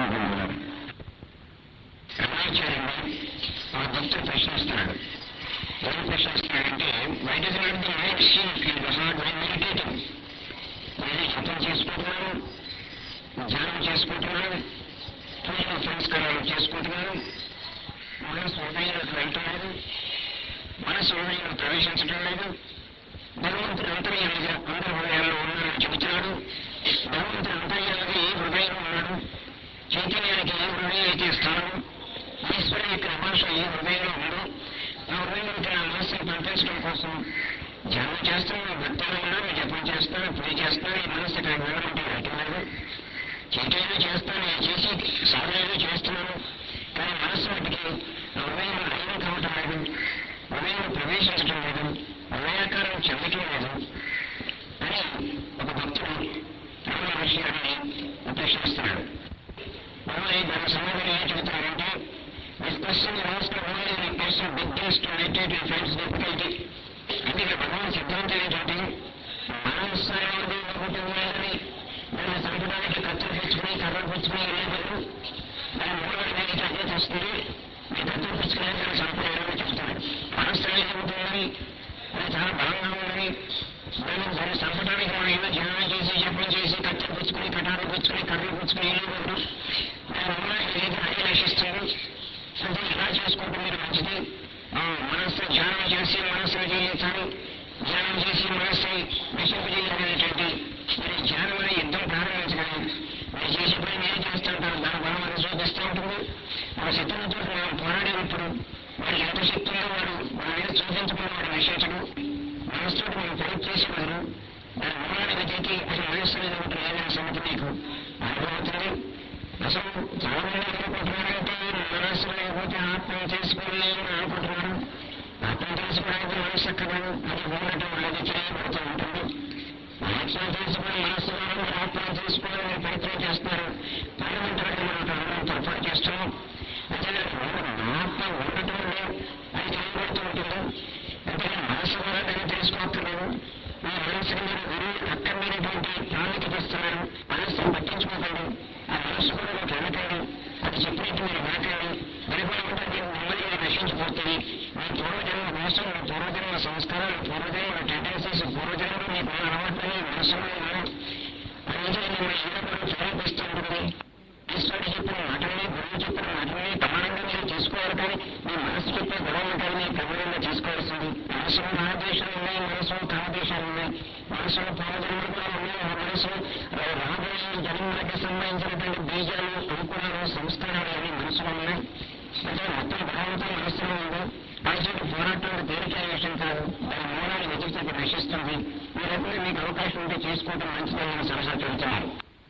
చేసుకుంటున్నారు రమాచార్యుడు ఆ భక్తుడు ప్రశ్నిస్తున్నాడు ఏం ప్రశ్నిస్తున్నాడంటే white is not the right seat in the heart why meditating నేను జపం చేసుకుంటున్నాను ధ్యానం చేసుకుంటున్నాను పూజలు సంస్కారాలు చేసుకుంటున్నాను మనసు హృదయంలోకి వెళ్తలేదు మనసు హృదయంలో ప్రవేశించడం లేదు భగవంతుడు అంతర్యాలుగా అందరి హృదయాల్లో ఉన్నాడని చెబుతున్నాడు భగవంతుడు అంతర్యాలుగా ఏ హృదయంలో ఉన్నాడు చైతన్యానికి ఏ హృదయం అయితే స్థానం ఈశ్వరుని యొక్క నివాసం ఏ హృదయంలో ఉందో ఆ హృదయంలోకి నా మనస్సును పంపించడం కోసం ధ్యానం చేస్తాను భక్తులు ఉన్నాను జపం చేస్తాను పూజ చేస్తాను ఈ మనస్సు ఇక్కడ వెళ్ళమంటే వెళ్ళట్లేదు చైతన్యం చేస్తాను నేను చేసి సాధనలు చేస్తున్నాను కానీ మనస్సు వాటికి హృదయంలో లయం కావటం లేదు హృదయంలో ప్రవేశించడం లేదు హృదయాకారం చెందటం లేదు అని ఒక భక్తుడు రమణ మహర్షి గారిని ఉపేక్షిస్తున్నాడు మళ్ళీ దాని సమాధానం ఏం చెబుతారంటే this question ask only the person biggest to meditate in friends difficulty అంటే ఇక్కడ భగవాన్ సిద్ధాంతం ఏంటంటే మనస్సు అనేది ఒకటి ఉన్నదని దాన్ని చంపడానికి కత్తులు పుచ్చుకుని కర్రలు పుచ్చుకుని వెళ్ళేవారు దాని మూలమైన అనేది అదే వస్తుంది మీరు కత్తులు పుచ్చుకుని దాన్ని చంపలేరని చెప్తారు మనస్సు అనేది ఉంటుందని అది చాలా బలంగా ఉందని దాన్ని దాన్ని చంపడానికి మనం ఏదో ధ్యానం చేసి జపం చేసి కత్తులు పుచ్చుకుని కటాలు పుచ్చుకుని కర్రలు పుచ్చుకుని వెళ్ళేవారు దాని వల్ల ఏది అదే నశిస్తుంది అంటే ఇలా చేసుకుంటే మీరు మంచిది ఆ, మనస్సు ధ్యానం చేసి మనస్సును జయించాలి ధ్యానం చేసి మనస్సుని నశింపజేయాలనేటువంటి మరి ధ్యానం అనే యుద్ధం ప్రారంభించగలం మీరు చేసే పని నేను చేస్తుంటాను దాని బలం అది చూపిస్తూ ఉంటుంది మన శత్రువుతో మనం పోరాడేటప్పుడు వాడికి ఎంత శక్తి ఉందో వాడు మన మీద చూపించుకుని వాడు నశించడు మనస్సుతో మనం ప్రయత్నం చేసేవారు దాని మూలాన్ని వెతికి అసలు మనస్సు మీద ఉంటుంది ఏదైనా సంగతి మీకు అనుభవవుతుంది అసలు చాలా మంది అనుకుంటున్నారంటే మనస్సు లేకపోతే ఆత్మను తెలుసుకోలేము అని అనుకుంటున్నారు ఆత్మను తెలుసుకోవడానికి మనస్సు అక్కడదు అది ఉండటం వల్ల చేయబడుతూ ఉంటుంది ఆత్మను తెలుసుకుని మనస్సు ద్వారా మీరు ఆత్మను తెలుసుకోవాలని ప్రయత్నం చేస్తారు పార్లమెంటరీ మనం అందరం పొరపాటు చేస్తున్నాం అంటే ఆత్మ ఉండటం వల్ల అది చేయబడుతూ ఉంటుంది అంటే మనస్సు ద్వారా దాన్ని తెలుసుకోక్కర్లేదు మీ మనస్సుకి మీరు గురువు అక్కర్లేనటువంటి ప్రాముఖ్యత ఇస్తున్నారు మనస్సును పట్టించుకోకండి ఆ మనస్సు కూడా మీకు వెళ్ళకండి అది చెప్పినట్టు మీరు వినకండి వినకుండా మిమ్మల్ని మీరు నశించిపోతుంది మీ పూర్వజన్మ మోసం మీ పూర్వజన్మ సంస్కారాలు పూర్వజన్మ టెండెన్సీస్ పూర్వజన్మలో మీకు ఉన్న అలవాట్లని మనసులో ఉన్నాయి అనేది మిమ్మల్ని ఎల్లప్పుడూ ప్రేరేపిస్తూ ఉంటుంది ఈశ్వరుడు చెప్పిన మాటల్ని గురువు చెప్పిన మాటల్ని ప్రమాణంగా మీరు తీసుకోవాలి కానీ మీ మనసు చెప్పే గొడవలు కానీ మీరు ప్రమాణంగా తీసుకోవాల్సింది మనసులో మహాదేశాలు ఉన్నాయి మనసులో కామదేశాలు ఉన్నాయి మనసులో పూర్వజన్మలు కూడా ఉన్నాయి ఆ మనసులో రాబోయే జన్మలకు సంబంధించినటువంటి బీజాలు అనుకూలాలు సంస్కారాలు అన్ని మనసులో ఉన్నాయి అంటే మొత్తం భగవంతుడు మనసులో ఉంది మనసుకు పోరాటం తేలికైన విషయం కాదు దాని మూలాన్ని వెతికితే అది నశిస్తుంది మీరెప్పుడు మీకు అవకాశం ఉంటే చేసుకోవడం మంచిదని నేను సలహా చెబుతున్నాను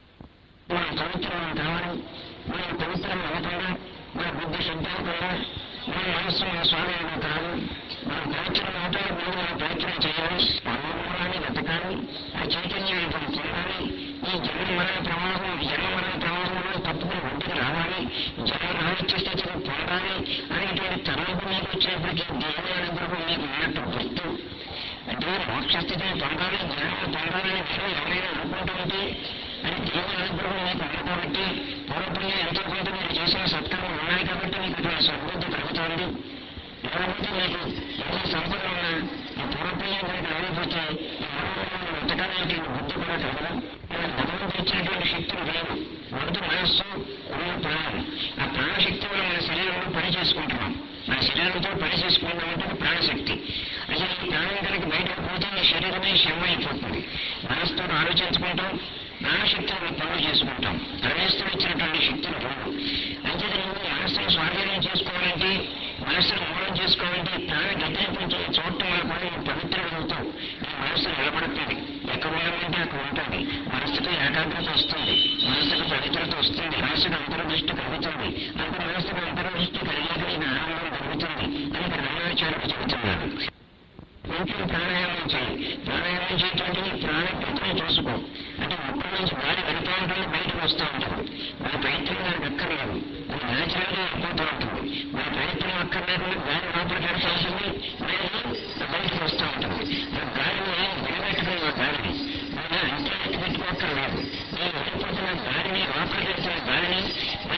మన పవిత్రం కావాలి మన పవిత్రం అవ్వకుండా మన బుద్ధి శుద్ధంగా మన మనస్సు మన స్వాధీనం కాదు మన పవిత్రం అవటానికి ముందు మనం ప్రయత్నం చేయాలి అమ్మవారిని వెతకాలి ఆ చైతన్యాన్ని మనం పొందాలి ఈ జన్మ మరణ ప్రమాదం జన్మ మరణ ప్రమాదంలో తప్పుకుని ఒడ్డుకు రావాలి జన్మ రావచ్చే స్థితిని పొందాలి అనేటువంటి తరలింపు మీకు వచ్చేప్పటికీ దేవుని అనుగ్రహం మీకు ఉన్నట్టు గుర్తు అంటే మోక్ష స్థితిని పొందాలి జ్ఞానం పొందాలని మీరు ఎవరైనా అనుకుంటుంటే అది దేవుని అనుగ్రహం మీకు ఉంది కాబట్టి పూర్వపుణ్యం ఎంతో కొంత మీరు చేసిన సత్కర్మలు ఉన్నాయి కాబట్టి మీకు ఇటువంటి సద్బుద్ధి కలుగుతుంది లేకపోతే మీకు ఎంత సంపద ఉన్నా ఈ పూర్వపుణ్యం కనుక లేకపోతే ఈ మనోహరం వెతకాలంటే బుద్ధి కూడా కలగదు ఇలా భగవంతుడు ఇచ్చినటువంటి శక్తులు లేవు మొదటి మనస్సు రెండు ప్రాణం ఆ ప్రాణశక్తి వల్ల మన శరీరంలో పని చేసుకుంటున్నాం మన శరీరంతో పని చేసుకుంటామంటే ప్రాణశక్తి అసలు ఈ ప్రాణం కనుక బయటకు పోతే ఈ శరీరమే శ్రమ అయిపోతుంది మనసుతో ఆలోచించుకుంటాం ప్రాణశక్తిని పనులు చేసుకుంటాం పరమేశ్వరుడు ఇచ్చినటువంటి శక్తులు రెండు అయితే నువ్వు మనస్సును స్వాధీనం చేసుకోవాలంటే మనస్సును మూలం చేసుకోవాలంటే ప్రాణ గతింపించే చోట కూడా నువ్వు పవిత్రం అవుతావు నీ మనస్సు నిలబడుతుంది ఎక్కడ ఉండాలంటే అక్కడ ఉంటుంది మనస్సుకు ఏకాగ్రత వస్తుంది మనస్సుకు పవిత్రత వస్తుంది మనస్సుకు అంతర్దృష్టి కలుగుతుంది అంత మనస్సుకు అంతర్దృష్టి కలిగాక నీకు ఆనందం కలుగుతుంది అని ఇక్కడ రామాచార్యుడు చెబుతున్నాడు కొంచెం ప్రాణాయామం చేయి ప్రాణాయామం చేయటం నీ ప్రాణ ప్రతిని చూసుకో అంటే ముక్క నుంచి గాలి వెళ్తూ ఉంటుంది బయటకు వస్తూ ఉంటుంది మన ప్రయత్నం దానికి అక్కర్లేదు అది న్యాచురల్ గా అయిపోతూ ఉంటుంది మన ప్రయత్నం అక్కర్లేకుండా గాలి లోపలికి వెళ్తూ ఉంటుంది గాలి బయటకు వస్తూ ఉంటుంది ఆ గాలిని నిలబెట్టుకుని ఆ గాలిని మన అంతే పెట్టుకోక్కర్లేదు నేను వెళ్ళిపోతున్న గాలిని లోపలికి వెళ్తున్న గాలిని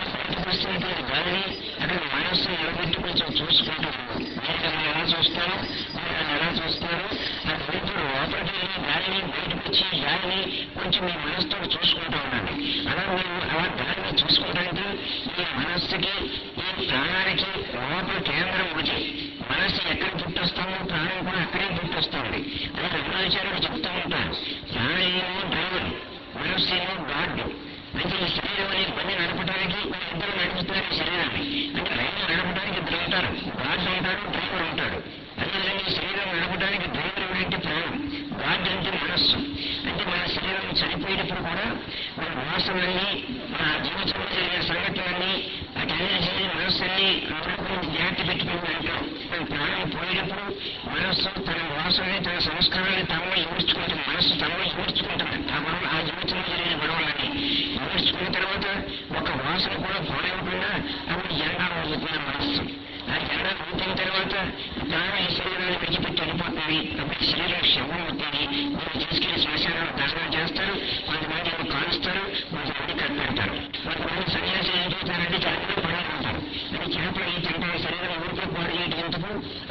మనస్సుకి ఈ ప్రాణానికి లోపల కేంద్రం ఒకటి మనస్సు ఎక్కడ పుట్టొస్తుందో ప్రాణం కూడా అక్కడే పుట్టొస్తుంది అని రమణాచార్యుడు చెప్తూ ఉంటారు ప్రాణేమో డ్రైవర్ మనస్సు ఏమో గాడ్ అంటే ఈ శరీరం అనే బండి నడపడానికి ఇద్దరు నడుపుతున్నారు ఈ శరీరాన్ని అంటే రైలు నడపడానికి ఇద్దరు ఉంటారు గాడ్ ఉంటాడు డ్రైవర్ ఉంటాడు అదేవిధంగా ఈ శరీరం నడపడానికి డ్రైవర్ ఎవరంటే ప్రాణం గాడ్ అంటే మనస్సు అంటే మన శరీరం చనిపోయేటప్పుడు కూడా మన వాసనల్ని మన జీవితంలో జరిగిన సంఘటనలన్నీ అటన్నీ చేసి మనస్సుని అనుకుని జాగ్రత్త పెట్టుకుని అంటాం మన ప్రాణం పోయేటప్పుడు మనస్సు తన వాసనని తన సంస్కారాన్ని తమలో ఇమర్చుకుంటుంది మనస్సు తమలో ఇమర్చుకుంటుంది ఆ గొడవ ఆ జీవితంలో జరిగిన గొడవలని ఇమర్చుకున్న తర్వాత ఒక వాసన కూడా పోనివ్వకుండా అప్పుడు జెండా అవుతుంది మనస్సు ఆ జెండా ఊపిన తర్వాత ప్రాణం ఈ శరీరాన్ని విడిచిపెట్టి వెళ్ళిపోతుంది అప్పుడు ఈ శరీరం శవం అవుతుంది మీరు తీసుకెళ్లి శ్మశానంలో దర్శనం చేస్తారు కొంతమంది ఏమో కాలుస్తారు కొంతమంది కప్పెడతారు కొంతమంది సన్యాసులు ఏం చేస్తారంటే చేపలు పడేకుంటారు అంటే చేపలు ఈ తింటారు శరీరం ఊరికే పాడు చేయటం ఎందుకు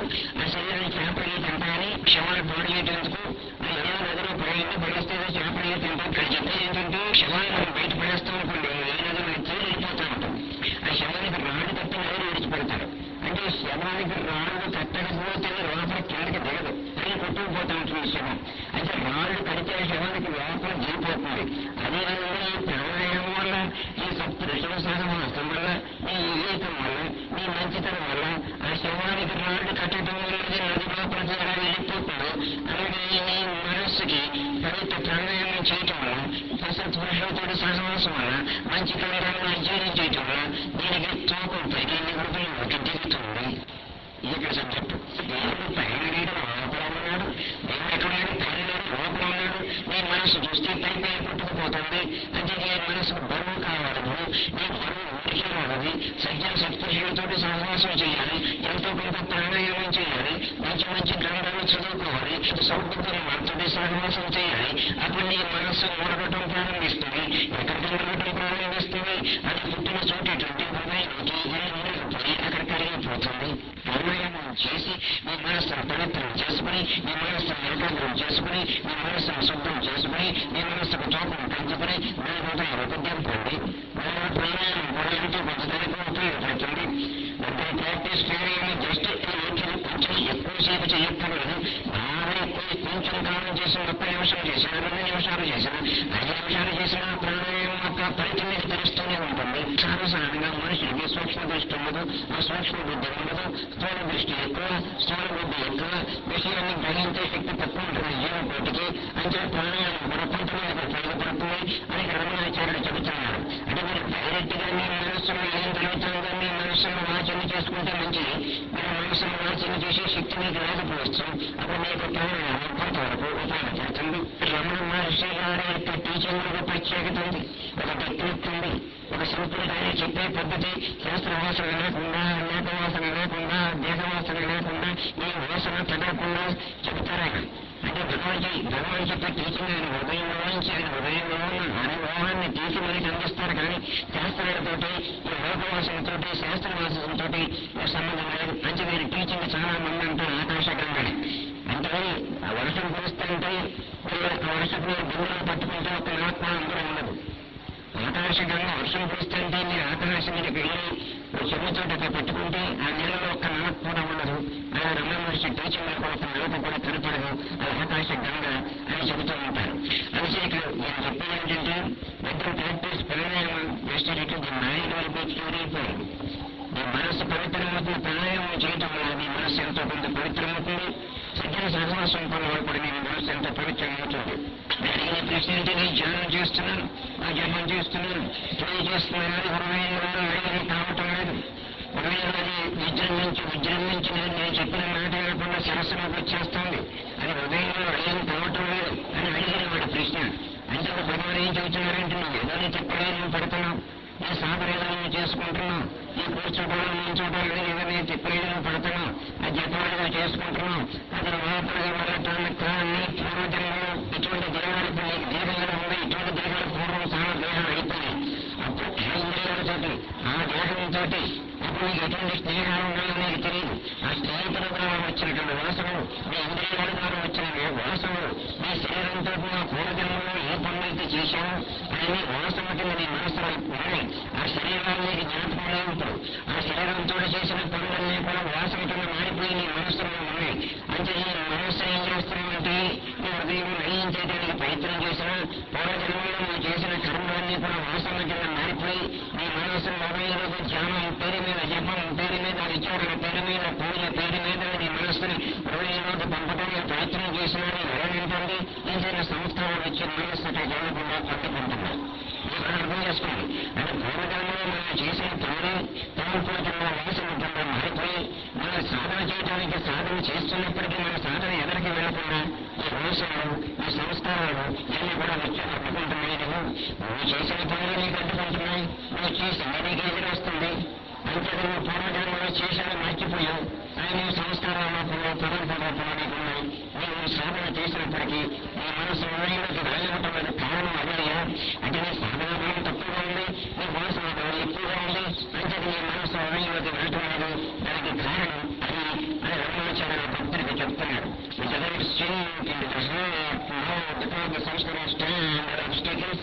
ఆ శరీరాన్ని చేపలు ఈ తింటారని శవాలు పాడు చేయటం ఎందుకు ఆ ఏదో నదిలో పడేయండి పడేస్తే చేపలు ఏ తింటారు ఇక్కడ చెప్పేది ఏంటంటే శవాన్ని మనం బయట పడేస్తాం అనుకోండి ఏ నది మనకి తేలి వెళ్ళిపోతా ఉంటుంది ఆ శవానికి రాళ్ళు కట్టి నదిలో విడిచిపెడతారు అంటే శవానికి రాళ్ళు కట్టకపోతే లోపల కిందకి దిగదు అది కొట్టుకుపోతా ఉంటుంది శవం అంటే రాళ్ళు కడితే శవానికి లోపల దిగిపోతుంది అదేవిధంగా ఈ ప్రాణాయామం వల్ల ఈ సప్త ఋషుల సహవాసం వల్ల ఈ వివేకం వల్ల ఈ మంచితనం వల్ల ఆ శవానికి రాళ్ళు కట్టడం వల్ల అది నది లోపల ఎలా వెళ్ళిపోతుందో అలాగే ఈ మనస్సుకి పవిత్ర ప్రాణాయామం చేయటం వల్ల సత్పురుషులతో సహవాసం వల్ల మంచి కార్యాలను అధ్యయనం చేయటం వల్ల దీనికి తూకం పైకి హృదయంలోకి దిగుతుంది ఇది ఇక్కడ సబ్జెక్ట్ దేవుడు పైన లేడు లోపల ఉన్నాడు దేవుడు ఎక్కడ లేడు పైన లేడు లోపల ఉన్నాడు నీ మనసు చూస్తే పై పై పుట్టుకుపోతుంది అంటే నీ మనసు బరువు కావాలి నీ బరువు ఊరికే ఉన్నది సజ్జన సత్పురుషులతో సహవాసం చేయాలి ఎంతో కొంత ప్రాణాయామం చేయాలి మంచి మంచి గ్రంథాలు చదువుకోవాలి సౌకర్యం వారితో సహవాసం చేయాలి అప్పుడు నీ మనస్సు మూడగటం ప్రారంభిస్తుంది ఎక్కడికి మూడగటం ప్రారంభిస్తుంది అది పుట్టిన చోటేటువంటి హృదయంలోకి వెళ్ళి మూడగపోయి అక్కడ కరిగిపోతుంది ప్రాణాయామం చేసి మీ మనస్సును పవిత్రం చేసుకుని మీ మనస్సును ఏకాగ్రం చేసుకుని మీ మనస్సును శుభ్రం చేసుకుని మీ మనస్సుకు తోపం పెంచుకుని మీ హృదయంలోకి దింపండి మన ప్రాణాయామం కూడా ఎంతో కొంతదానికి ఉపయోగపడుతుంది అంటే ప్రాక్టీస్ చేయడం జస్ట్ కొంచెం ఎక్కువసేపు చేయక్కర్లేదు బాగా ఎక్కువ కొంచెం కాలం చేసిన ముప్పై నిమిషాలు చేసిన రెండు నిమిషాలు చేసిన ఐదు నిమిషాలు చేసిన ప్రాణాయామం యొక్క ఫలితం మీకు తెలుస్తూనే ఉంటుంది సాధారణంగా మనుషులకి సూక్ష్మ దృష్టి ఉండదు ఆ సూక్ష్మ బుద్ధి ఉండదు స్థూల దృష్టి ఎక్కువ స్థూల బుద్ధి ఎక్కువ విషయాన్ని గ్రహించే శక్తి తక్కువ ఉంటుంది జీవకోటికి అంటే ప్రాణాయామం కూడా కొంతమందికి ఉపయోగపడుతుంది అని రమణాచార్యుడు చెబుతున్నారు అంటే మీరు డైరెక్ట్ గా మీ మనస్సులో ఏం జరుగుతుందో మీ మనస్సును వాచన చేసుకుంటే మంచిది మీరు మనస్సును వాచన చేసే శక్తి మీకు లేకపోవచ్చు అప్పుడు మీకు ప్రాణాయామం కొంతవరకు ఉపయోగపడుతుంది రమణ మహర్షి గారి యొక్క టీచింగ్ ఒక ప్రత్యేకత ఉంది ఒక టెక్నిక్ ఉంది ఒక సింపుల్ గా చెప్పే పద్ధతి శాస్త్రవాసన లేకుండా లేఖవాసన లేకుండా దేహవాసన లేకుండా ఈ వాసన తగలకుండా చెబుతారు ఆయన అంటే భగవాన్జీ భగవాన్ చెప్పే టీచింగ్ ఆయన హృదయంలో నుంచి ఆయన హృదయంలో ఉన్న అనుభవాన్ని తీసి మనకి అందిస్తారు కానీ శాస్త్రాలతోటి ఈ లోకవాసనతోటి శాస్త్రవాసనతోటి సంబంధం లేదు అంటే మీరు టీచింగ్ చాలా మంది అంటారు ఆకాశకంగానే అంటే ఆ వర్షం కురుస్తుంటే మీరు ఆ వర్షపు బిందులు పట్టుకుంటే ఒక ఆత్మ అందరూ ఉండదు ఆకాశకంగా వర్షం కురుస్తుంటే మీరు ఆకాశం మీదకి వెళ్ళి చెరువుతో అక్కడ పెట్టుకుంటే ఆ నీళ్ళలో ఒక్క నలక కూడా ఉండదు అలా రమణ మహర్షి టీచింగ్ కూడా ఒక నలక కూడా కనపడదు అది ఆకాశ గంగ అని చెబుతూ ఉంటారు అందుకే ఇక్కడ నేను చెప్పేది ఏంటంటే పెద్ద ప్రాక్టీస్ ప్రాణాయామం చేసేటట్టు the mind will be purified మీ మనస్సు పవిత్రమవుతుంది ప్రాణాయామం చేయటం వల్ల మీ మనస్సు ఎంతో కొంత పవిత్రమవుతుంది సజ్జన సహవాసం వల్ల కూడా మీ మనస్సు ఎంతో పవిత్రమవుతుంది నేను అడిగిన ప్రశ్న ఏంటి నేను ధ్యానం చేస్తున్నాను నా జపం చేస్తున్నాను పూజ చేస్తున్నాను హృదయంలో ఏమీ కావటం లేదు హృదయంలోని విజృంభించి విజృంభించి నేను నేను చెప్పిన మాట లేకుండా శిరస్సులోకి వచ్చేస్తుంది అది హృదయంలో ఏం కావటం లేదు అని అడిగిన వాడి ప్రశ్న అంటే ఒక భగవాన్ ఏం చెబుతున్నారంటే నువ్వు ఏదైనా చెప్పలేదు నువ్వు పడుతున్నావు నీ సాధన ఏదో నువ్వు చేసుకుంటున్నావు నీ కూర్చోవడం నిల్చోవడం ఏదో నేను చెప్పలేదు నువ్వు పడుతున్నావు ఆ జపాలుగా చేసుకుంటున్నావు అది లోపలిగా వెళ్ళటానికి కానీ పూర్వజన్మలో ఇటువంటి దేహాలు ఇప్పుడు నీకు దేహాలు ఉన్నాయి ఇటువంటి దేహాలు పూర్వం చాలా దేహాలు అయిపోయాయి అప్పుడు ఆ ఇంద్రియాలతోటి ఆ దేహంతో అప్పుడు నీకు ఎటువంటి స్నేహాలు ఉన్నాయో నీకు తెలియదు ఆ స్నేహితుల ద్వారా వచ్చినటువంటి వాసనలు మీ ఇంద్రియాల ద్వారా వచ్చిన వాసనలు మీ శరీరంతో నా పూర్వజన్మలో ఏ పనులైతే చేశానో అవన్నీ వాసనకి కింద నీ మనసులో ఉన్నాయి ఆ శరీరాన్ని జ్ఞాపకం లేవు ఇప్పుడు ఆ శరీరంతో చేసిన పనులన్నీ కూడా వాసన కింద మారిపోయి నీ మనసులో ఉన్నాయి అంటే నీ మనస్సు ఏం చేస్తున్నావంటే నీ హృదయం నయించేయడానికి ప్రయత్నం చేసిన పూర్వజన్మలో నువ్వు చేసిన కర్మలన్నీ కూడా వాసన కింద మారిపోయి నీ మనసు హృదయంలోకి ధ్యానం పేరు మీద జపం పేరు మీద విచారణ పేరు మీద పూజ పేరు మీద నీ మనస్సుని హృదయంలోకి పంపడానికి ప్రయత్నం చేసినా నీ ఎవరేంటండి ఏదైనా సంస్కారం వచ్చి మనస్సు అక్కడ జరగకుండా పట్టుకుంటుంది ఇక్కడ అర్థం చేసుకోండి అంటే పూర్వజన్మలో మనం చేసిన పనులు తలంపుల కింద వాసన కింద మారిపోయి మనం సాధన చేయడానికి సాధన చేస్తున్నప్పటికీ మన సాధన ఎదరికి వెళ్ళకుండా ఈ రోజులు ఈ సంస్కారాలు ఇవన్నీ కూడా వచ్చి అడ్డుకుంటున్నాయి నువ్వు నువ్వు చేసిన పనులు నీకు అడ్డుకుంటున్నాయి నువ్వు చేసిన నీకు ఎదురు వస్తుంది అంతే నువ్వు పూర్వజన్మలో చేసిన మర్చిపోయావు అని నీ సంస్కారాల రూపంలో పరంపర రూపంలో నీకు ఉన్నాయి నీవు సాధన చేసినప్పటికీ నీ మనసు హృదయంలోకి వెళ్ళకపోవడం కారణం అదయ్యా అంటే నీ సాధన బలం తక్కువగా ఉంది నీ మనసు బలం ఎక్కువగా ఉంది అంటే నీ మనసు హృదయంలోకి వెళ్ళటం లేదు దానికి కారణం అది అని రమణాచార్య భక్తుడికి చెప్తున్నాడు సంస్కరణ స్టాండ్ ఆబ్స్టికల్స్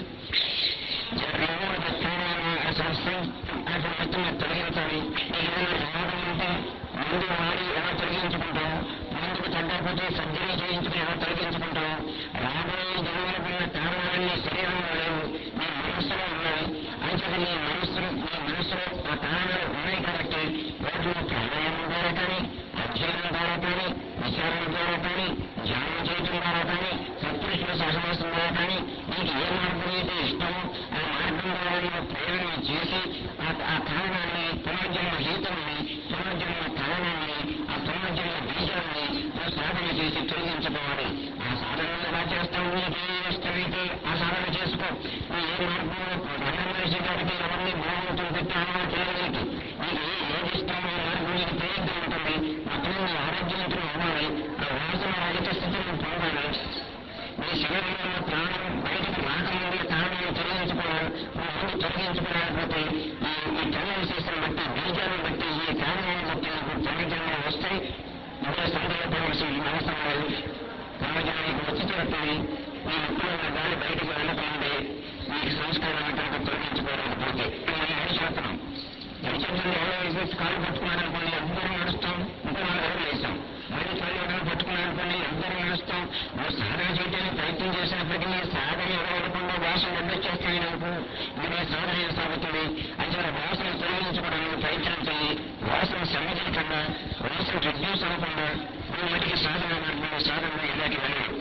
సంస్థ అసలు మొత్తం తొలగించాలి ఏదైనా రోగం ఉంటే ముందు వాడి ఎలా తొలగించుకుంటాం ముందుకు తగ్గకపోతే సర్జరీ చేయించుకుని ఎలా తొలగించుకుంటాం రాబోయే జన్మలకున్న కారణాలన్నీ శరీరంలో లేవు నీ మనస్సులో ఉన్నాయి అంచేది నీ మనస్సులో నీ మనస్సులో ఆ కారణాలు ఉన్నాయి కాబట్టి వాటిని ప్రాణాయామం ద్వారా కానీ అధ్యయనం ద్వారా కానీ విచారణ ద్వారా కానీ ధ్యానం చేయడం ద్వారా కానీ సత్పురుషుల సహవాసం ద్వారా కానీ నీకు ఏ మార్గం అయితే ఇష్టమో ఆ మార్గం ద్వారా నువ్వు ప్రేరణ చేసి ఆ ఆ కారణాన్ని పునర్జన్మ హేతువుని పునర్జన్మ కారణాన్ని ఆ పునర్జన్మ బీజాన్ని నువ్వు సాధన చేసి తొలగించుకోవాలి ఆ సాధన ఎలా చేస్తావు నీకు ఏ ఇష్టమైతే ఆ సాధన చేసుకో నువ్వు ఏ మార్గంలో రమణ మనిషి గారికి ఎవరిని భూమితో పెట్టి అలవాటు చేయలేదు నీకు ఏ- ఏది ఇష్టమో ఆ మార్గం నీకు తెలియదు ఉంటుంది అప్పుడు నీ ఆరోగ్యవంతులు అవ్వాలి ఆ వాసన రహిత స్థితిని పొందాలి నీ శరీరంలో ఉన్న ప్రాణం బయటకు రాకముందే కారణాన్ని తొలగించుకోవడం నువ్వు ముందు తొలగించుకోలేకపోతే ఈ ఈ కన్ను చేసిన బట్టి బీజాన్ని బట్టి ఈ కారణాన్ని బట్టి నీకు పునర్జన్మ వస్తాయి ఇదే సందేహపడవలసిన అవసరం లేదు పునర్జన్మకి వచ్చి చేరుతుంది నీ ముక్కులో ఉన్న గాలి బయటకు వెళ్ళకముందే నీకు సంస్కారాన్ని కనుక తొలగించుకోలేకపోతే మనం నడిచేస్తున్నాం నడిచేటువంటి ఎవరో వేసేసి కాలు పట్టుకున్నారనుకోండి అందరూ నడుస్తాం ఇంకా మనం ఎవరు వేసాం మళ్ళీ కాళ్ళు ఎవరైనా పట్టుకున్నారనుకోండి అందరూ నడుస్తాం నువ్వు సాధన చేయడానికి ప్రయత్నం చేసినప్పటికీ నీ సాధన ఎవరకుండా వాసన అడ్డొచ్చేస్తాయి నాకు ఇది నీ సాధన ఏం సాగుతుంది అంటే వాసన తొలగించుకోవడానికి ప్రయత్నం చేయి వాసన సమ్మతించకుండా వాసన రెడ్యూస్ అవ్వకుండా నువ్వు మటుకి సాధన మార్గంలో సాధన ఇలాంటి వెళ్ళాలి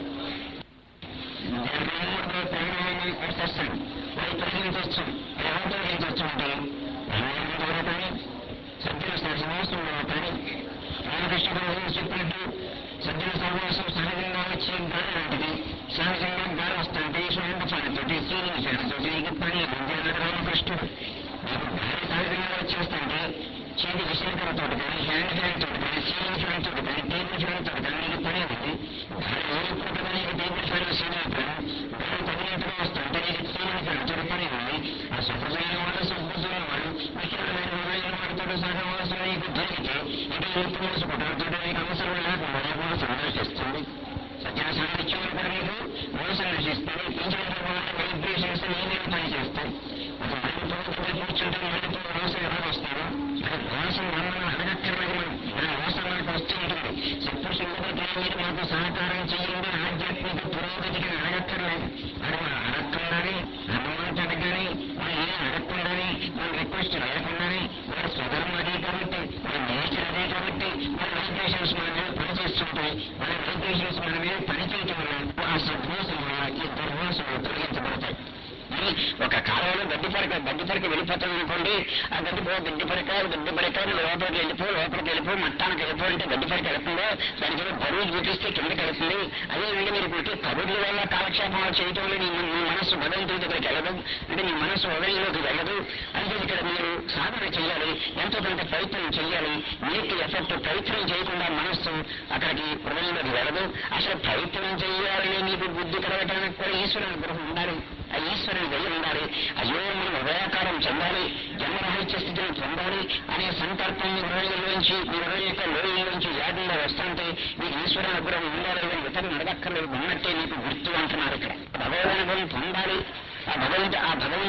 జన్మలో ప్రాణాయామం చేస్తాం అది తొలగించవచ్చు అది ఎలా తొలగించవచ్చు అంటే ప్రాణాయామం ద్వారా కానీ సభ్యుల సహవాసం ద్వారా కానీ రామకృష్ణుడు చెప్పినట్టు సభ్యుల సహవాసం సహజంగా వచ్చే గాలి లాంటిది సహజంగా గాలి వస్తుంటే స్వయంత చాలతోటి సీలింగ్ చాలతోటి ఇది పని అన్నాడు రామకృష్ణుడు నీకు గాలి సహజంగా వచ్చేస్తుంటే చేతి విషయంతో కానీ హ్యాండ్ ఫ్యాన్ తోటి కానీ సీలింగ్ ఫ్యాన్ తోటి కానీ టేబుల్ ఫ్యాన్ తోటి కానీ నీకు పని ఉంది గాలి వేయకపోతే నీకు టేబుల్ ఫ్యాన్ సీలింగ్ ఫ్యాన్ గాలి తగినట్టుగా వస్తుంటే నీకు సీలింగ్ ఫ్యాన్ తోటి పని ఉంది ఆ సుఖమైన వాడు సంతోషమైన వాడు విషయాలైన వాడైన వాడితో సహవాసం నీకు దొరికితే ఇటు ఎప్పుడు మనసుకోవడంతో నీకు అవసరం లేకుండా కూడా సందర్శిస్తుంది సజ్జన సాహిత్యంలో కూడా నీకు మనసు నశిస్తుంది పెంచిన తర్వాత వైబ్రేషన్స్ నేనే పని చేస్తాయి ఒక మళ్ళీ కూర్చుంటే మళ్ళీ వాసన ఎలా వస్తారో అది వాసన మనం అడగక్కర్లేదు మనం మన వాసన మనకు వస్తూ ఉంటుంది సత్పురుషుల మీరు మాకు సహకారం చేయండి ఆధ్యాత్మిక పురోగతికి అడగక్కర్లేదు అది మనం అడగకుండానే అన్నమాట కానీ మనం ఏం అడగకుండానే మన రిక్వెస్ట్ లేకుండానే మన స్వధర్మం అదే కాబట్టి మన నేచర్ అదే కాబట్టి మన వైబ్రేషన్స్ మన మీద పనిచేస్తుంటాయి మన వైబ్రేషన్స్ మన మీద పనిచేయటం వల్ల ఆ సద్వాసం వల్ల ఈ దుర్వాసనలు తొలగించబడతాయి మరి ఒక కాలంలో గడ్డి పరక గడ్డి పరక వెళ్ళిపోతాం అనుకోండి ఆ గడ్డి పో గడ్డి పరక గడ్డి పరక నువ్వు లోపలికి వెళ్ళిపో లోపలికి వెళ్ళిపో మట్టానికి వెళ్ళిపో అంటే గడ్డి పరక వెళ్తుందో దానికి ఏదో బరువు చూపిస్తే కిందకి వెళ్తుంది అదేవిధంగా మీరు ఇప్పుడు కబుర్ల వల్ల కాలక్షేపం చేయటం వల్ల నీ నీ మనస్సు భగవంతుడి దగ్గరికి వెళ్ళదు అంటే నీ మనస్సు హృదయంలోకి వెళ్ళదు అంటే ఇక్కడ మీరు సాధన చేయాలి ఎంతో కొంత ప్రయత్నం చేయాలి మీకు ఎఫెక్ట్ ప్రయత్నం చేయకుండా మనస్సు అక్కడికి హృదయంలోకి వెళ్ళదు అసలు ప్రయత్నం చేయాలని మీకు బుద్ధి కలగటానికి కూడా ఈశ్వర అనుగ్రహం ఉండాలి ఆ ఈశ్వరుని వెళ్ళి ఉండాలి అయ్యో మనం హృదయాకారం చెందాలి జన్మరహిత్య స్థితిని పొందాలి అనే సంకల్పం మీ హృదయంలోంచి మీ హృదయం యొక్క లోయలోంచి వ్యాధుల్లో వస్తుంటే మీకు ఈశ్వర అనుగ్రహం ఉండాలి అని ఇతరులు అడగక్కర్లేదు ఉన్నట్టే మీకు గుర్తు అంటున్నారు ఇక్కడ భగవద్ అనుభవం పొందాలి ఆ భగవంతు ఆ భగవంతుని తెలిసి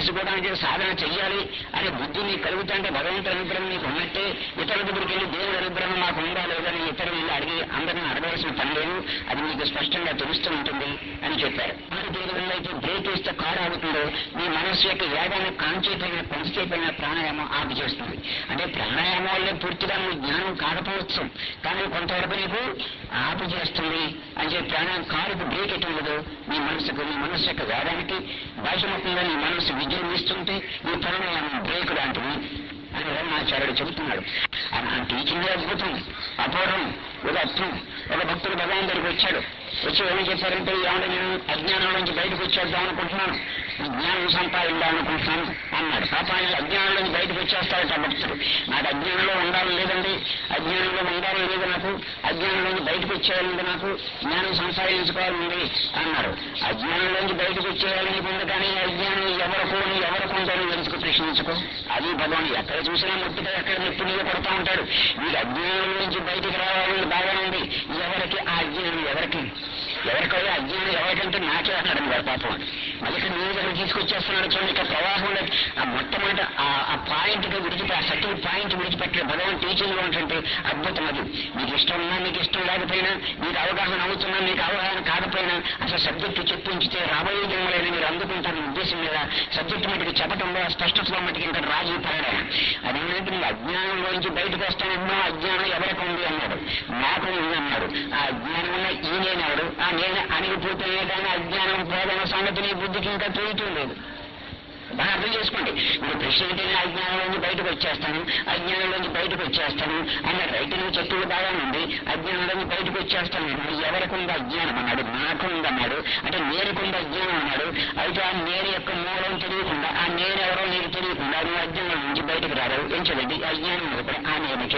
తెలుసుకోవడానికి సాధన చెయ్యాలి అనే బుద్ధి నీకు కలుగుతుంటే భగవంతుడి అనుగ్రహం నీకు ఉన్నట్టే ఇతరుల దగ్గరికి వెళ్ళి దేవుడి అనుగ్రహం మాకు ఉందా లేదని ఇతరులు వెళ్ళి అడిగి అందరిని అడగవలసిన పని లేదు అది నీకు స్పష్టంగా తెలుస్తూ ఉంటుంది అని చెప్పారు కారు దేని అయితే బ్రేక్ వేస్తే కారు ఆగుతుందో మీ మనస్సు యొక్క వేగాన్ని కాంచేపైన కొంతసేపైన ప్రాణాయామం ఆపు చేస్తుంది అంటే ప్రాణాయామం వల్లే పూర్తిగా నువ్వు జ్ఞానం కాకపోవచ్చు కానీ కొంతవరకు నీకు ఆపు చేస్తుంది అని చెప్పి ప్రాణాయామం కారుకు బ్రేక్ ఎటు ఉండదు నీ మనసుకు నీ మనస్సు యొక్క వేగానికి భాషముఖంగా నీ మనస్సు విజృంభిస్తుంటే ఈ ప్రాణాయామం బ్రేక్ లాంటివి అని రమణాచార్యుడు చెబుతున్నాడు ఆ టీచింగ్ అద్భుతం అపూర్వం ఉదత్వం ఒక భక్తుడు భగవాన్ దగ్గరికి వచ్చాడు వచ్చి ఏమని చెప్పారంటే ఏమన్నా నేను అజ్ఞానం నుంచి బయటకు వచ్చేద్దాం అనుకుంటున్నాను జ్ఞానం సంపాదించాలనుకుంటున్నాను అన్నాడు పాప ఆయన అజ్ఞానం నుంచి బయటకు వచ్చేస్తాడట ఆ భక్తుడు నాకు అజ్ఞానంలో ఉండాలి లేదండి అజ్ఞానంలో ఉండాలి లేదు నాకు అజ్ఞానంలోంచి బయటకు వచ్చేయాలండి నాకు జ్ఞానం సంపాదించుకోవాలండి అన్నారు అజ్ఞానంలోంచి బయటకు వచ్చేయాలని ఉంది కానీ అజ్ఞానం ఎవరికి ఎవరికి ఉందని ఎందుకు ప్రశ్నించుకో అది భగవాన్ ఎక్కడ చూసినా ముట్టిగా ఎక్కడ నెత్తి మీద పడుతూ ఉంటాడు ఈ అజ్ఞానం నుంచి బయటికి రావాలని బాగానే ఉంది ఎవరికి ఆ అజ్ఞానం ఎవరికి ఎవరికో అజ్ఞానం ఎవరికంటే నాకే అన్నాడు వాడు పాపం మళ్ళీ ఇక్కడ నేను దగ్గర తీసుకొచ్చేస్తున్నాడు చూడండి ఇక్కడ ప్రవాహంలో ఆ మొట్టమొదటి ఆ- ఆ పాయింట్ విడిచిపెట్టి ఆ సర్టిల్ పాయింట్ విడిచిపెట్టాడు భగవాన్ టీచింగ్ లో ఉంటుంటే అద్భుతం అది మీకు ఇష్టం ఉన్నా మీకు ఇష్టం లేకపోయినా మీకు అవగాహన అవుతున్నా మీకు అవగాహన కాకపోయినా అసలు సబ్జెక్టు చెప్పించితే రాబోయే జన్మలైన మీరు అందుకుంటారన్న ఉద్దేశం మీద సబ్జెక్టు మటుకు చెప్పడంలో ఆ స్పష్టతలో మటుకు ఇంకా రాజీ పడడం అదేంటంటే మీ అజ్ఞానంలోంచి బయటకు వస్తానమ్మా అజ్ఞానం ఎవరికి ఉంది అన్నాడు నాకు ఉంది అన్నాడు ఆ అజ్ఞానం ఉన్న ఈ నేనెవడు ఆ నేను అణిగిపోతేనే కానీ అజ్ఞానం పోదన్న సంగతి నీ బుద్ధికి ఇంకా తెలియటం లేదు బాగా అర్థం చేసుకోండి ఇప్పుడు ప్రశ్న ఏంటి నేను అజ్ఞానంలోంచి బయటకు వచ్చేస్తాను అజ్ఞానంలోంచి బయటకు వచ్చేస్తాను అన్న రైతులు చెట్టులు బాగా ఉంది అజ్ఞానంలోంచి బయటకు వచ్చేస్తాను అన్నాడు ఎవరికి ఉంది అజ్ఞానం అన్నాడు నాకు ఉంది అన్నాడు అంటే నేనుకుంది అజ్ఞానం అన్నాడు అయితే ఆ నేను యొక్క మూలం తెలియకుండా ఆ నేను ఎవరో నీకు తెలియకుండా నువ్వు అజ్ఞానం నుంచి బయటకు రాలేవు ఏం చేయండి అజ్ఞానం ఒకటి ఆ నేనకే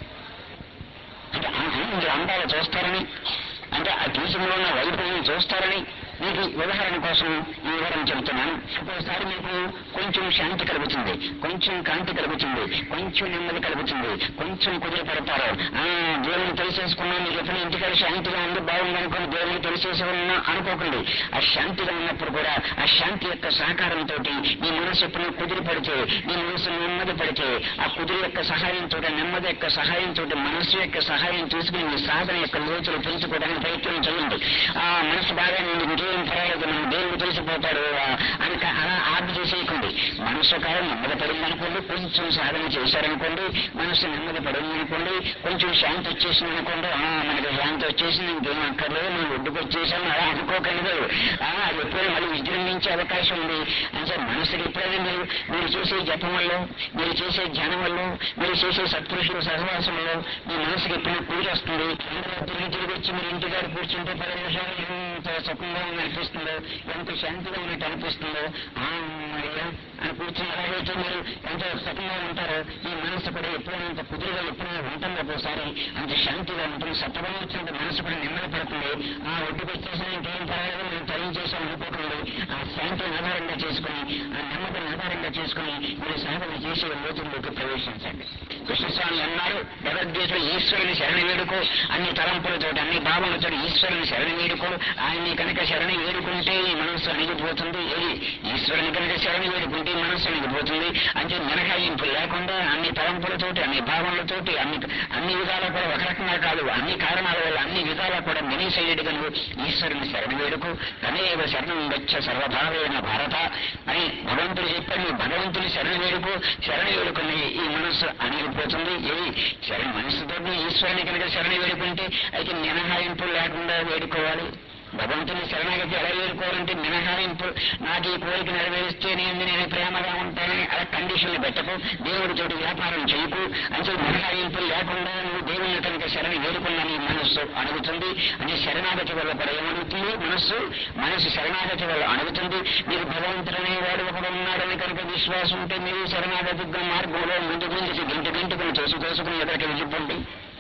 అంటే ఆహా, మీరు అందాలు చూస్తారని అంటే ఆ ట్యూషన్లో ఉన్న వైఫల్యం చూస్తారని మీకు ఉదాహరణ కోసం ఈ వివరణ చెబుతున్నాను ఒక్కోసారి మీకు కొంచెం శాంతి కలుగుతుంది కొంచెం కాంతి కలుగుతుంది కొంచెం నెమ్మది కలుగుతుంది కొంచెం కుదిరి పడతారు ఆ దేవుని తెలిసేసుకున్నా మీకు ఎప్పుడు ఇంటికాడ శాంతిగా ఉంది బాగుంది అనుకుని దేవుని తెలిసేసి ఉన్నా అనుకోకండి ఆ శాంతిగా ఉన్నప్పుడు కూడా ఆ శాంతి యొక్క సహకారంతో మీ మనసు ఎప్పుడు కుదిరి పడితే మీ మనసు నెమ్మది పడితే ఆ కుదిరి యొక్క సహాయంతో నెమ్మది యొక్క సహాయంతో మనసు యొక్క సహాయం తీసుకుని మీ సాధన యొక్క లోతులు పెంచుకోవడానికి ప్రయత్నం చేయండి ఆ మనసు బాగా నేను ఇంకేం పర్వాలేదు మనం దేవుడు తెలిసిపోతాడు ఆ, అని క- అలా ఆర్డర్ చేసేయకండి మనసు కాలం నెమ్మది పడింది అనుకోండి కొంచెం సాధన చేశారనుకోండి మనసు నెమ్మది పడింది అనుకోండి కొంచెం శాంతి వచ్చేసింది అనుకోండి ఆ, మనకి శాంతి వచ్చేసింది ఇంకేం అక్కర్లేదు మనం ఒడ్డుకు వచ్చేసాం అలా అనుకోకండి మీరు. ఆ, అది ఎప్పుడైనా మళ్ళీ విజృంభించే అవకాశం ఉంది అంటే మనసుకి ఎప్పుడైనా మీరు మీరు చేసే జపం వల్ల మీరు చేసే ధ్యానం వల్ల మీరు చేసే సత్పురుషుల సహవాసం వల్ల మీ మనసుకి ఎప్పుడైనా పూజ వస్తుంది అందరూ తిరిగి తిరిగి వచ్చి మీరు ఇంటికాడ కూర్చుంటే పది నిమిషాలు ఎంత సుఖంగా ఉంది అనిపిస్తుందో ఎంత శాంతిగా ఉన్నట్టు అనిపిస్తుందో ఆ అయ్యా అని కూర్చుని అలాగైతే మీరు ఎంతో సుఖంగా ఉంటారో మీ మనసు కూడా ఎప్పుడైనా అంత కుదురుగా ఎప్పుడైనా ఉంటుంది ఒక్కోసారి అంత శాంతిగా ఉంటుంది సత్వగా వచ్చినట్టు మనసు కూడా నెమ్మది పడుతుంది ఆ ఒడ్డుకు వచ్చేసిన ఇంకేం పర్వాలేదు మనం తయం చేసాం అనుకోకండి ఆ శాంతిని ఆధారంగా చేసుకుని ఆ నెమ్మదిని ఆధారంగా చేసుకుని మీరు సాధన చేసే లోతుల్లోకి ప్రవేశించండి కృష్ణస్వామి అన్నారు భగవద్గీతలో ఈశ్వరుని శరణ వేడుకో అన్ని తలంపులతో అన్ని భావనలతో ఈశ్వరుని శరణ వేడుకో ఆయన్ని కనుక శరణ వేడుకుంటే ఈ మనస్సు అణిగిపోతుంది ఏది ఈశ్వరుని కనుక శరణ వేడుకుంటే ఈ మనస్సు అణిగిపోతుంది అంటే మినహాయింపు లేకుండా అన్ని తలంపులతోటి అన్ని భావనలతోటి అన్ని అన్ని విధాలా కూడా ఒక రకంగా కాదు అన్ని కారణాల వల్ల అన్ని విధాలా కూడా మెనీ సైడెడ్ గా నువ్వు ఈశ్వరుని శరణ వేడుకు తనేవ శరణం గచ్చ సర్వభావేన భారత అని భగవంతుడు చెప్పాడు నువ్వు భగవంతుని శరణ వేడుకు శరణ వేడుకుని ఈ మనస్సు అణిగిపోతుంది ఏది శరణ మనస్సుతో ఈశ్వరుని కనుక శరణ వేడుకుంటే అయితే మినహాయింపు లేకుండా వేడుకోవాలి భగవంతుని శరణాగతి ఎలా వేడుకోవాలంటే మినహాయింపు నాకు ఈ కోరిక నెరవేరిస్తే నేను నేను ప్రేమగా ఉంటానని అలా కండిషన్లు పెట్టకు దేవుడి తోటి వ్యాపారం చేయకు అంటే మినహాయింపులు లేకుండా నువ్వు దేవుని కనుక శరణ వేడుకున్న నీ మనస్సు అడుగుతుంది అంటే శరణాగతి వల్ల కూడా ఏమడుగుతుంది మనస్సు మనస్సు శరణాగతి వల్ల అడుగుతుంది మీరు భగవంతుడు అనేవాడు ఒకడు ఉన్నాడని కనుక విశ్వాసం ఉంటే మీరు శరణాగతి మార్గంలో ముందు ముందుకి గంట గంటకుని తోసు తోసుకుని ఎదురికి వెళ్ళిపోండి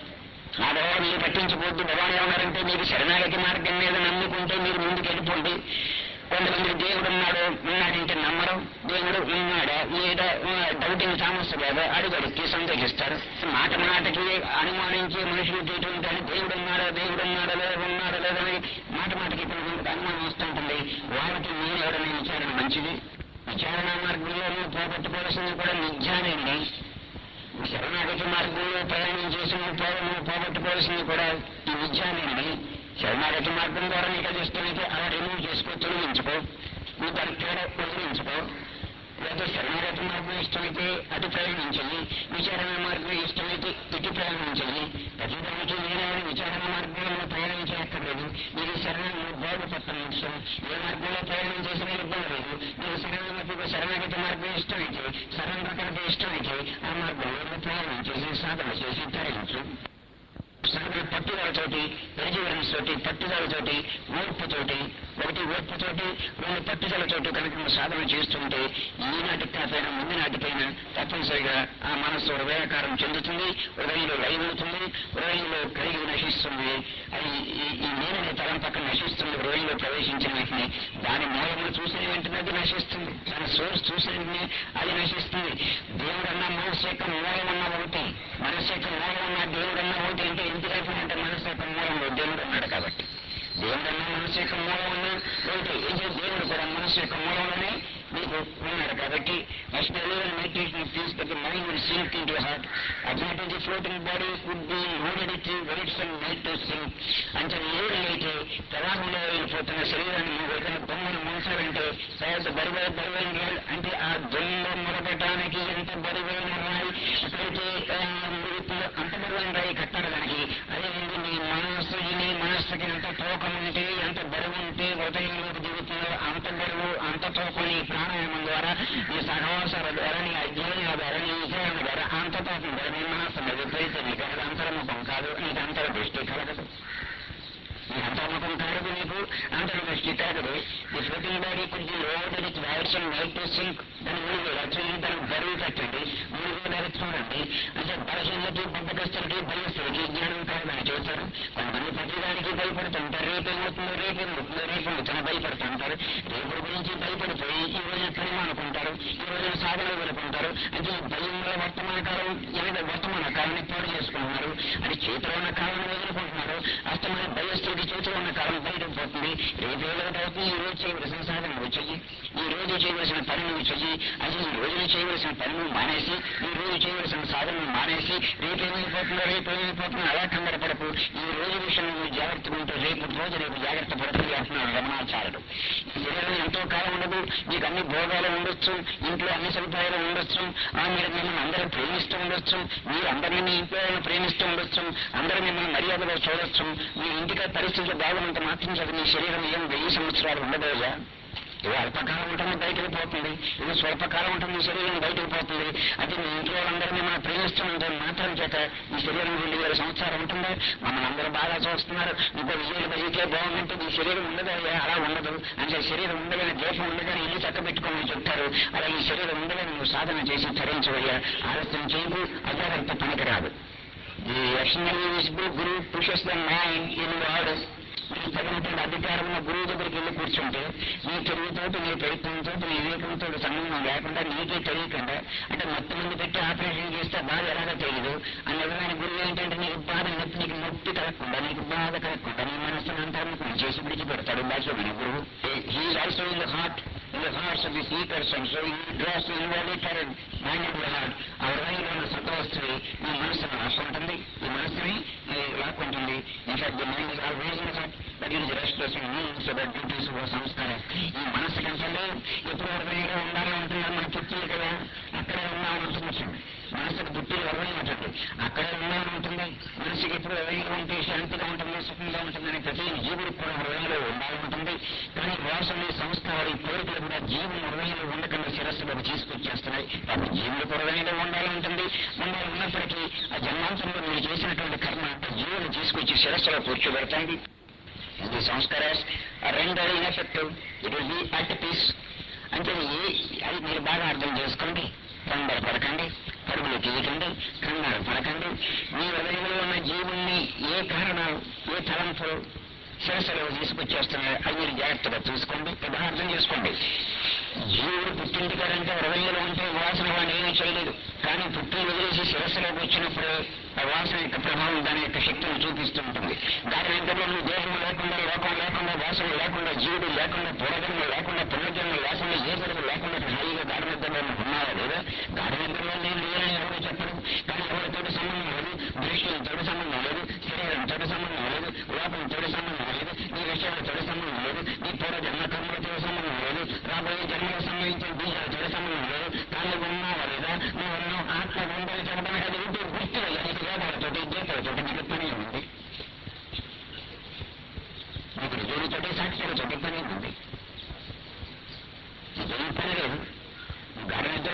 ఆ భగవాన్ మీరు పట్టించుకోవద్దు భగవాన్ ఏమన్నారంటే మీరు శరణాగతి మార్గం మీద నమ్ముకుంటే మీరు ముందుకు వెళ్ళిపోండి కొంతమంది దేవుడు ఉన్నాడు ఉన్నాడంటే నమ్మడం దేవుడు ఉన్నాడా లేదా డౌటింగ్ సమస్య లేదా అడుగడికి సందేహిస్తారు మాట మాటకి అనుమానించే మనుషులు ఎటువంటి దేవుడు ఉన్నాడా దేవుడు ఉన్నాడా లేదా ఉన్నాడా లేదని మాట మాటకి కొంతమందికి అనుమానం వస్తుంటుంది వాళ్ళకి నేను ఎవరైనా విచారణ మంచిది విచారణ మార్గంలో నువ్వు పోగొట్టుకోవాల్సింది కూడా నిజానండి శరణాగతి మార్గంలో ప్రయాణం చేసి నువ్వు పో నువ్వు పోగొట్టుకోవాల్సింది కూడా ఈ విద్యానండి శరణాగతి మార్గం ద్వారా నీకు అది ఇష్టమైతే అలా రిమూవ్ చేసుకో తొలగించుకో నువ్వు దానికి తేడా వదిలించుకో లేదా శరణాగతి మార్గం ఇష్టమైతే అటు ప్రయాణించాలి విచారణ మార్గం ఇష్టమైతే ఇటు ప్రయాణించాలి ప్రతి దానికి నేనే విచారణ మార్గంలో ప్రయాణించక్కర్లేదు మీరు శరణం బాగుపడటం ఇష్టం ఏ మార్గంలో ప్రయాణం చేసినా ఇబ్బంది లేదు మీరు శరణాగతి శరణాగతి మార్గం ఇష్టమైతే శరణాగతి ఇష్టమైతే ఆ మార్గంలో ప్రయాణం చేసి సాధన చేసి తరించు సాధన పట్టుదలతోటి పెరిజివెన్స్ తోటి పట్టుదలతోటి ఓర్పుతోటి ఒకటి ఓర్పుతోటి రెండు పట్టుదలతోటి కనుక నువ్వు సాధన చేస్తుంటే ఈనాటికి కాకపోయినా ముందు నాటికైనా తప్పనిసరిగా ఆ మనస్సు హృదయాకారం చెందుతుంది హృదయంలో లయమవుతుంది హృదయంలో కలిగి నశిస్తుంది అది ఈ- ఈ నేననే తలం పక్కన నశిస్తుంది హృదయంలో ప్రవేశించిన వెంటనే దాని మూలములు చూసిన వెంటనే అది నశిస్తుంది దాని సోర్స్ చూసిన వెంటనే అది నశిస్తుంది దేవుడన్న మనస్సు యొక్క మూలమన్న ఒకటి మనస్సు యొక్క మూలమన్న దేవుడన్న ఒకటి అంటే ఎందుకు అంటే మనస్సు యొక్క మూలంలో దేవుడు ఉన్నాడు కాబట్టి దేవుడన్న మనస్సు యొక్క మూలం ఉన్న ఒకటి ఇది దేవుడు కూడా మనస్సు యొక్క మూలంలోనే మీకు ఉన్నాడు కాబట్టి first meditation please that mind will sink in to heart అటువంటి floating body could be loaded three weights and night to sink అంటే లోడైతే ప్రవాహంలో వెళ్ళిపోతున్న శరీరాన్ని మీరు ఏదైనా బొమ్మను ముంచాలంటే సహజ బరువైన బరువైన రాళ్ళు అంటే ఆ దొంగ మొరగటానికి ఎంత బరువైన రాయి ఎక్కడైతే ఆ, మురుగుతుందో అంత బరువైన రాయి కట్టాలి దానికి అదేవిధంగా నీ మనస్సు నీ మనస్సుకి ఎంత తూకం ఉంటే ఎంత బరువు ఉంటే హృదయంలోకి దిగుతుందో అంత బరువు అంత తూకం నీ ప్రాణాయామం ద్వారా నీ సహవాసాల ద్వారా నీ అధ్యయనాల ద్వారా నీ విచారణ ద్వారా అంత తూకం ద్వారా నీ మనస్సు మీద ఎప్పుడైతే నీకు అది అంతర్ముఖం కాదు నీకు అంతర దృష్టి కలగదు ఈ అంతర్ముఖం కలగదు నీకు అంతర దృష్టి కలగదు ఈ ఫ్లోటింగ్ బాడీ కొంచెం loaded with weights and weight to sink దాని మునిగి యాక్చువల్లీ దానికి బరువు కట్టండి మునిగి దాన్ని చూడండి అంటే బలహీనతకి బద్దకస్తులకి భయస్తులకి జ్ఞానం కలగదని చెబుతారు కొంతమంది ప్రతిదానికి భయపడుతుంటారు రేపేమవుతుందో రేపేమవుతుందో రేపేమవుతుందో భయపడుతుంటారు రేపు గురించి భయపడిపోయి ఈ రోజు ఎక్కడేమో అనుకుంటారు ఈ రోజు సాధన వదులుకుంటారు అంటే ఈ భయంలో వర్తమాన కాలం ఎనభై వర్తమాన కాలాన్ని పాడు చేసుకుంటున్నారు అది చేతిలో ఉన్న కాలం వదులుకుంటున్నారు అస్తమైన భయస్తుడికి చేతిలో ఉన్న కాలం బయటకు పోతుంది రేపు ఏదైతే అవుతుంది ఈ రోజు చేయవలసిన సాధన నువ్వు చెయ్యి ఈ రోజు చేయవలసిన పని నువ్వు చెయ్యి అది ఈ రోజు చేయవలసిన పని నువ్వు మానేసి ఈ రోజు చేయవలసిన సాధన నువ్వు మానేసి రేపు ఏమైపోతుందో రేపు ఏమైపోతుందో అలా కంగారు పడకు ఈ రోజు విషయం నువ్వు జాగ్రత్తగా ఉంటే రేపు రోజు రేపు జాగ్రత్త పడుతుంది అంటున్నాడు రమణాచార్యుడు ఈ శరీరం ఎంతో కాలం ఉండదు మీకు అన్ని భోగాలు ఉండొచ్చు ఇంట్లో అన్ని సదుపాయాలు ఉండొచ్చు ఆ మీరు మిమ్మల్ని అందరూ ప్రేమిస్తూ ఉండొచ్చు మీరు అందరినీ మీ ఇంట్లో వాళ్ళని ప్రేమిస్తూ ఉండొచ్చు అందరూ మిమ్మల్ని మర్యాదగా చూడొచ్చు మీ ఇంటికి పరిస్థితులు బాగున్నంత మాత్రం చదివి మీ శరీరం ఏం వెయ్యి సంవత్సరాలు ఉండబోయా ఇది అల్పకాలం ఉంటుంది బయటకు పోతుంది ఇది స్వల్పకాలం ఉంటుంది ఈ శరీరం బయటకు పోతుంది అది మీ ఇంట్లో వాళ్ళందరూ మిమ్మల్ని ప్రేమిస్తూ ఉంటారు మాత్రం చేత ఈ శరీరం రెండు వేల సంవత్సరాలు ఉంటుందా మమ్మల్ని అందరూ బాగా చూస్తున్నారు ఇంకో విజయాలు బయటే బాగుందంటే ఈ శరీరం ఉండదు అయ్యా అలా ఉండదు అంటే శరీరం ఉండగానే దేశం ఉండగానే ఇల్లు చక్క పెట్టుకోమని చెప్తారు అలా ఈ శరీరం ఉండగానే నువ్వు సాధన చేసి తరించవయ్యా ఆలస్యం చేయకు అజాగ్రత్త పనికిరాదు ఈ ఎక్స్టర్నల్ గురువు పుషస్ ద మైండ్ ఇన్ వాడు నీకు తగినటువంటి అధికారం ఉన్న గురువు దగ్గరికి వెళ్ళి కూర్చుంటే నీ తెలివితోటి నీ ప్రయత్నంతో నీ వివేకంతో సంబంధం లేకుండా నీకే తెలియకుండా అంటే మొత్తం మంది పెట్టి ఆపరేషన్ చేస్తే బాధ ఎలాగో తెలియదు ఆ నిజమైన గురువు ఏంటంటే నీకు బాధ నొప్పి నీకు నొప్పి కలగకుండా నీకు బాధ కలగకుండా నీ మనస్సును అంతర్ముఖం చేసి విడిచిపెడతాడు బాధ్యమైన గురువు he is also in the heart in the hearts of the see person so ఈ డ్రాస్ ఇన్వాలిటర్ మైండ్ ఆఫ్ ద హార్ట్ ఆ హృదయంలో ఉన్న సత్వస్తుని నీ మనస్సును లాక్కుంటుంది ఈ మనస్సుని ఈ లాక్కుంటుంది in fact the mind is always in heart that is restless so that duties సంస్కారం ఈ మనస్సు కంటే ఎప్పుడు హృదయంలో ఉండాలని ఉంటుందని మనకు చెప్తుంది కదా అక్కడే ఉన్నామని ఉంటుంది మనసుకు పుట్టిన హృదయం ఉంటుంది అక్కడే ఉన్నామని ఉంటుంది మనసుకి ఎప్పుడు హృదయంలో ఉంటే శాంతిగా ఉంటుంది సుఖంగా ఉంటుందని ప్రతి జీవుడికి కూడా హృదయంలో ఉండాలంటుంది కానీ వాసన సంస్కారాలు ఈ కోరికలు కూడా జీవుని హృదయంలో ఉండకుండా శిరస్సులోకి తీసుకొచ్చేస్తున్నాయి కాబట్టి జీవుడి హృదయంలో ఉండాలంటుంది ఉండాలి ఉన్నప్పటికీ ఆ జన్మాంతంలో మీరు చేసినటువంటి కర్మ జీవుని తీసుకొచ్చి శిరస్సులో కూర్చోబెడతాయి ఇది సంస్కారాస్ రెండోది ineffective it will be at peace అంటే ఏ అది మీరు బాగా అర్థం చేసుకోండి తొందర పడకండి పరుగులు తీయకండి కంగారు పడకండి మీ హృదయంలో ఉన్న జీవుణ్ణి ఏ కారణాలు ఏ తలంపులు శిరస్సులో తీసుకొచ్చేస్తున్నాయి అది మీరు జాగ్రత్తగా చూసుకోండి బాగా అర్థం చేసుకోండి జీవుడు పుట్టింటికాడంటే హృదయంలో ఉంటే వాసన వాడిని ఏమీ చేయలేదు కానీ పుట్టిన వదిలేసి శిరస్సులోకి వచ్చినప్పుడు ఆ వాసన యొక్క ప్రభావం దాని యొక్క శక్తిని చూపిస్తూ ఉంటుంది దాని వెంటనే నువ్వు దేహం లేకుండా లోకం లేకుండా వాసన లేకుండా జీవుడు లేకుండా పూర్వజన్మ లేకుండా పునర్జన్మ లేకుండా ఏ జన్మ లేకుండా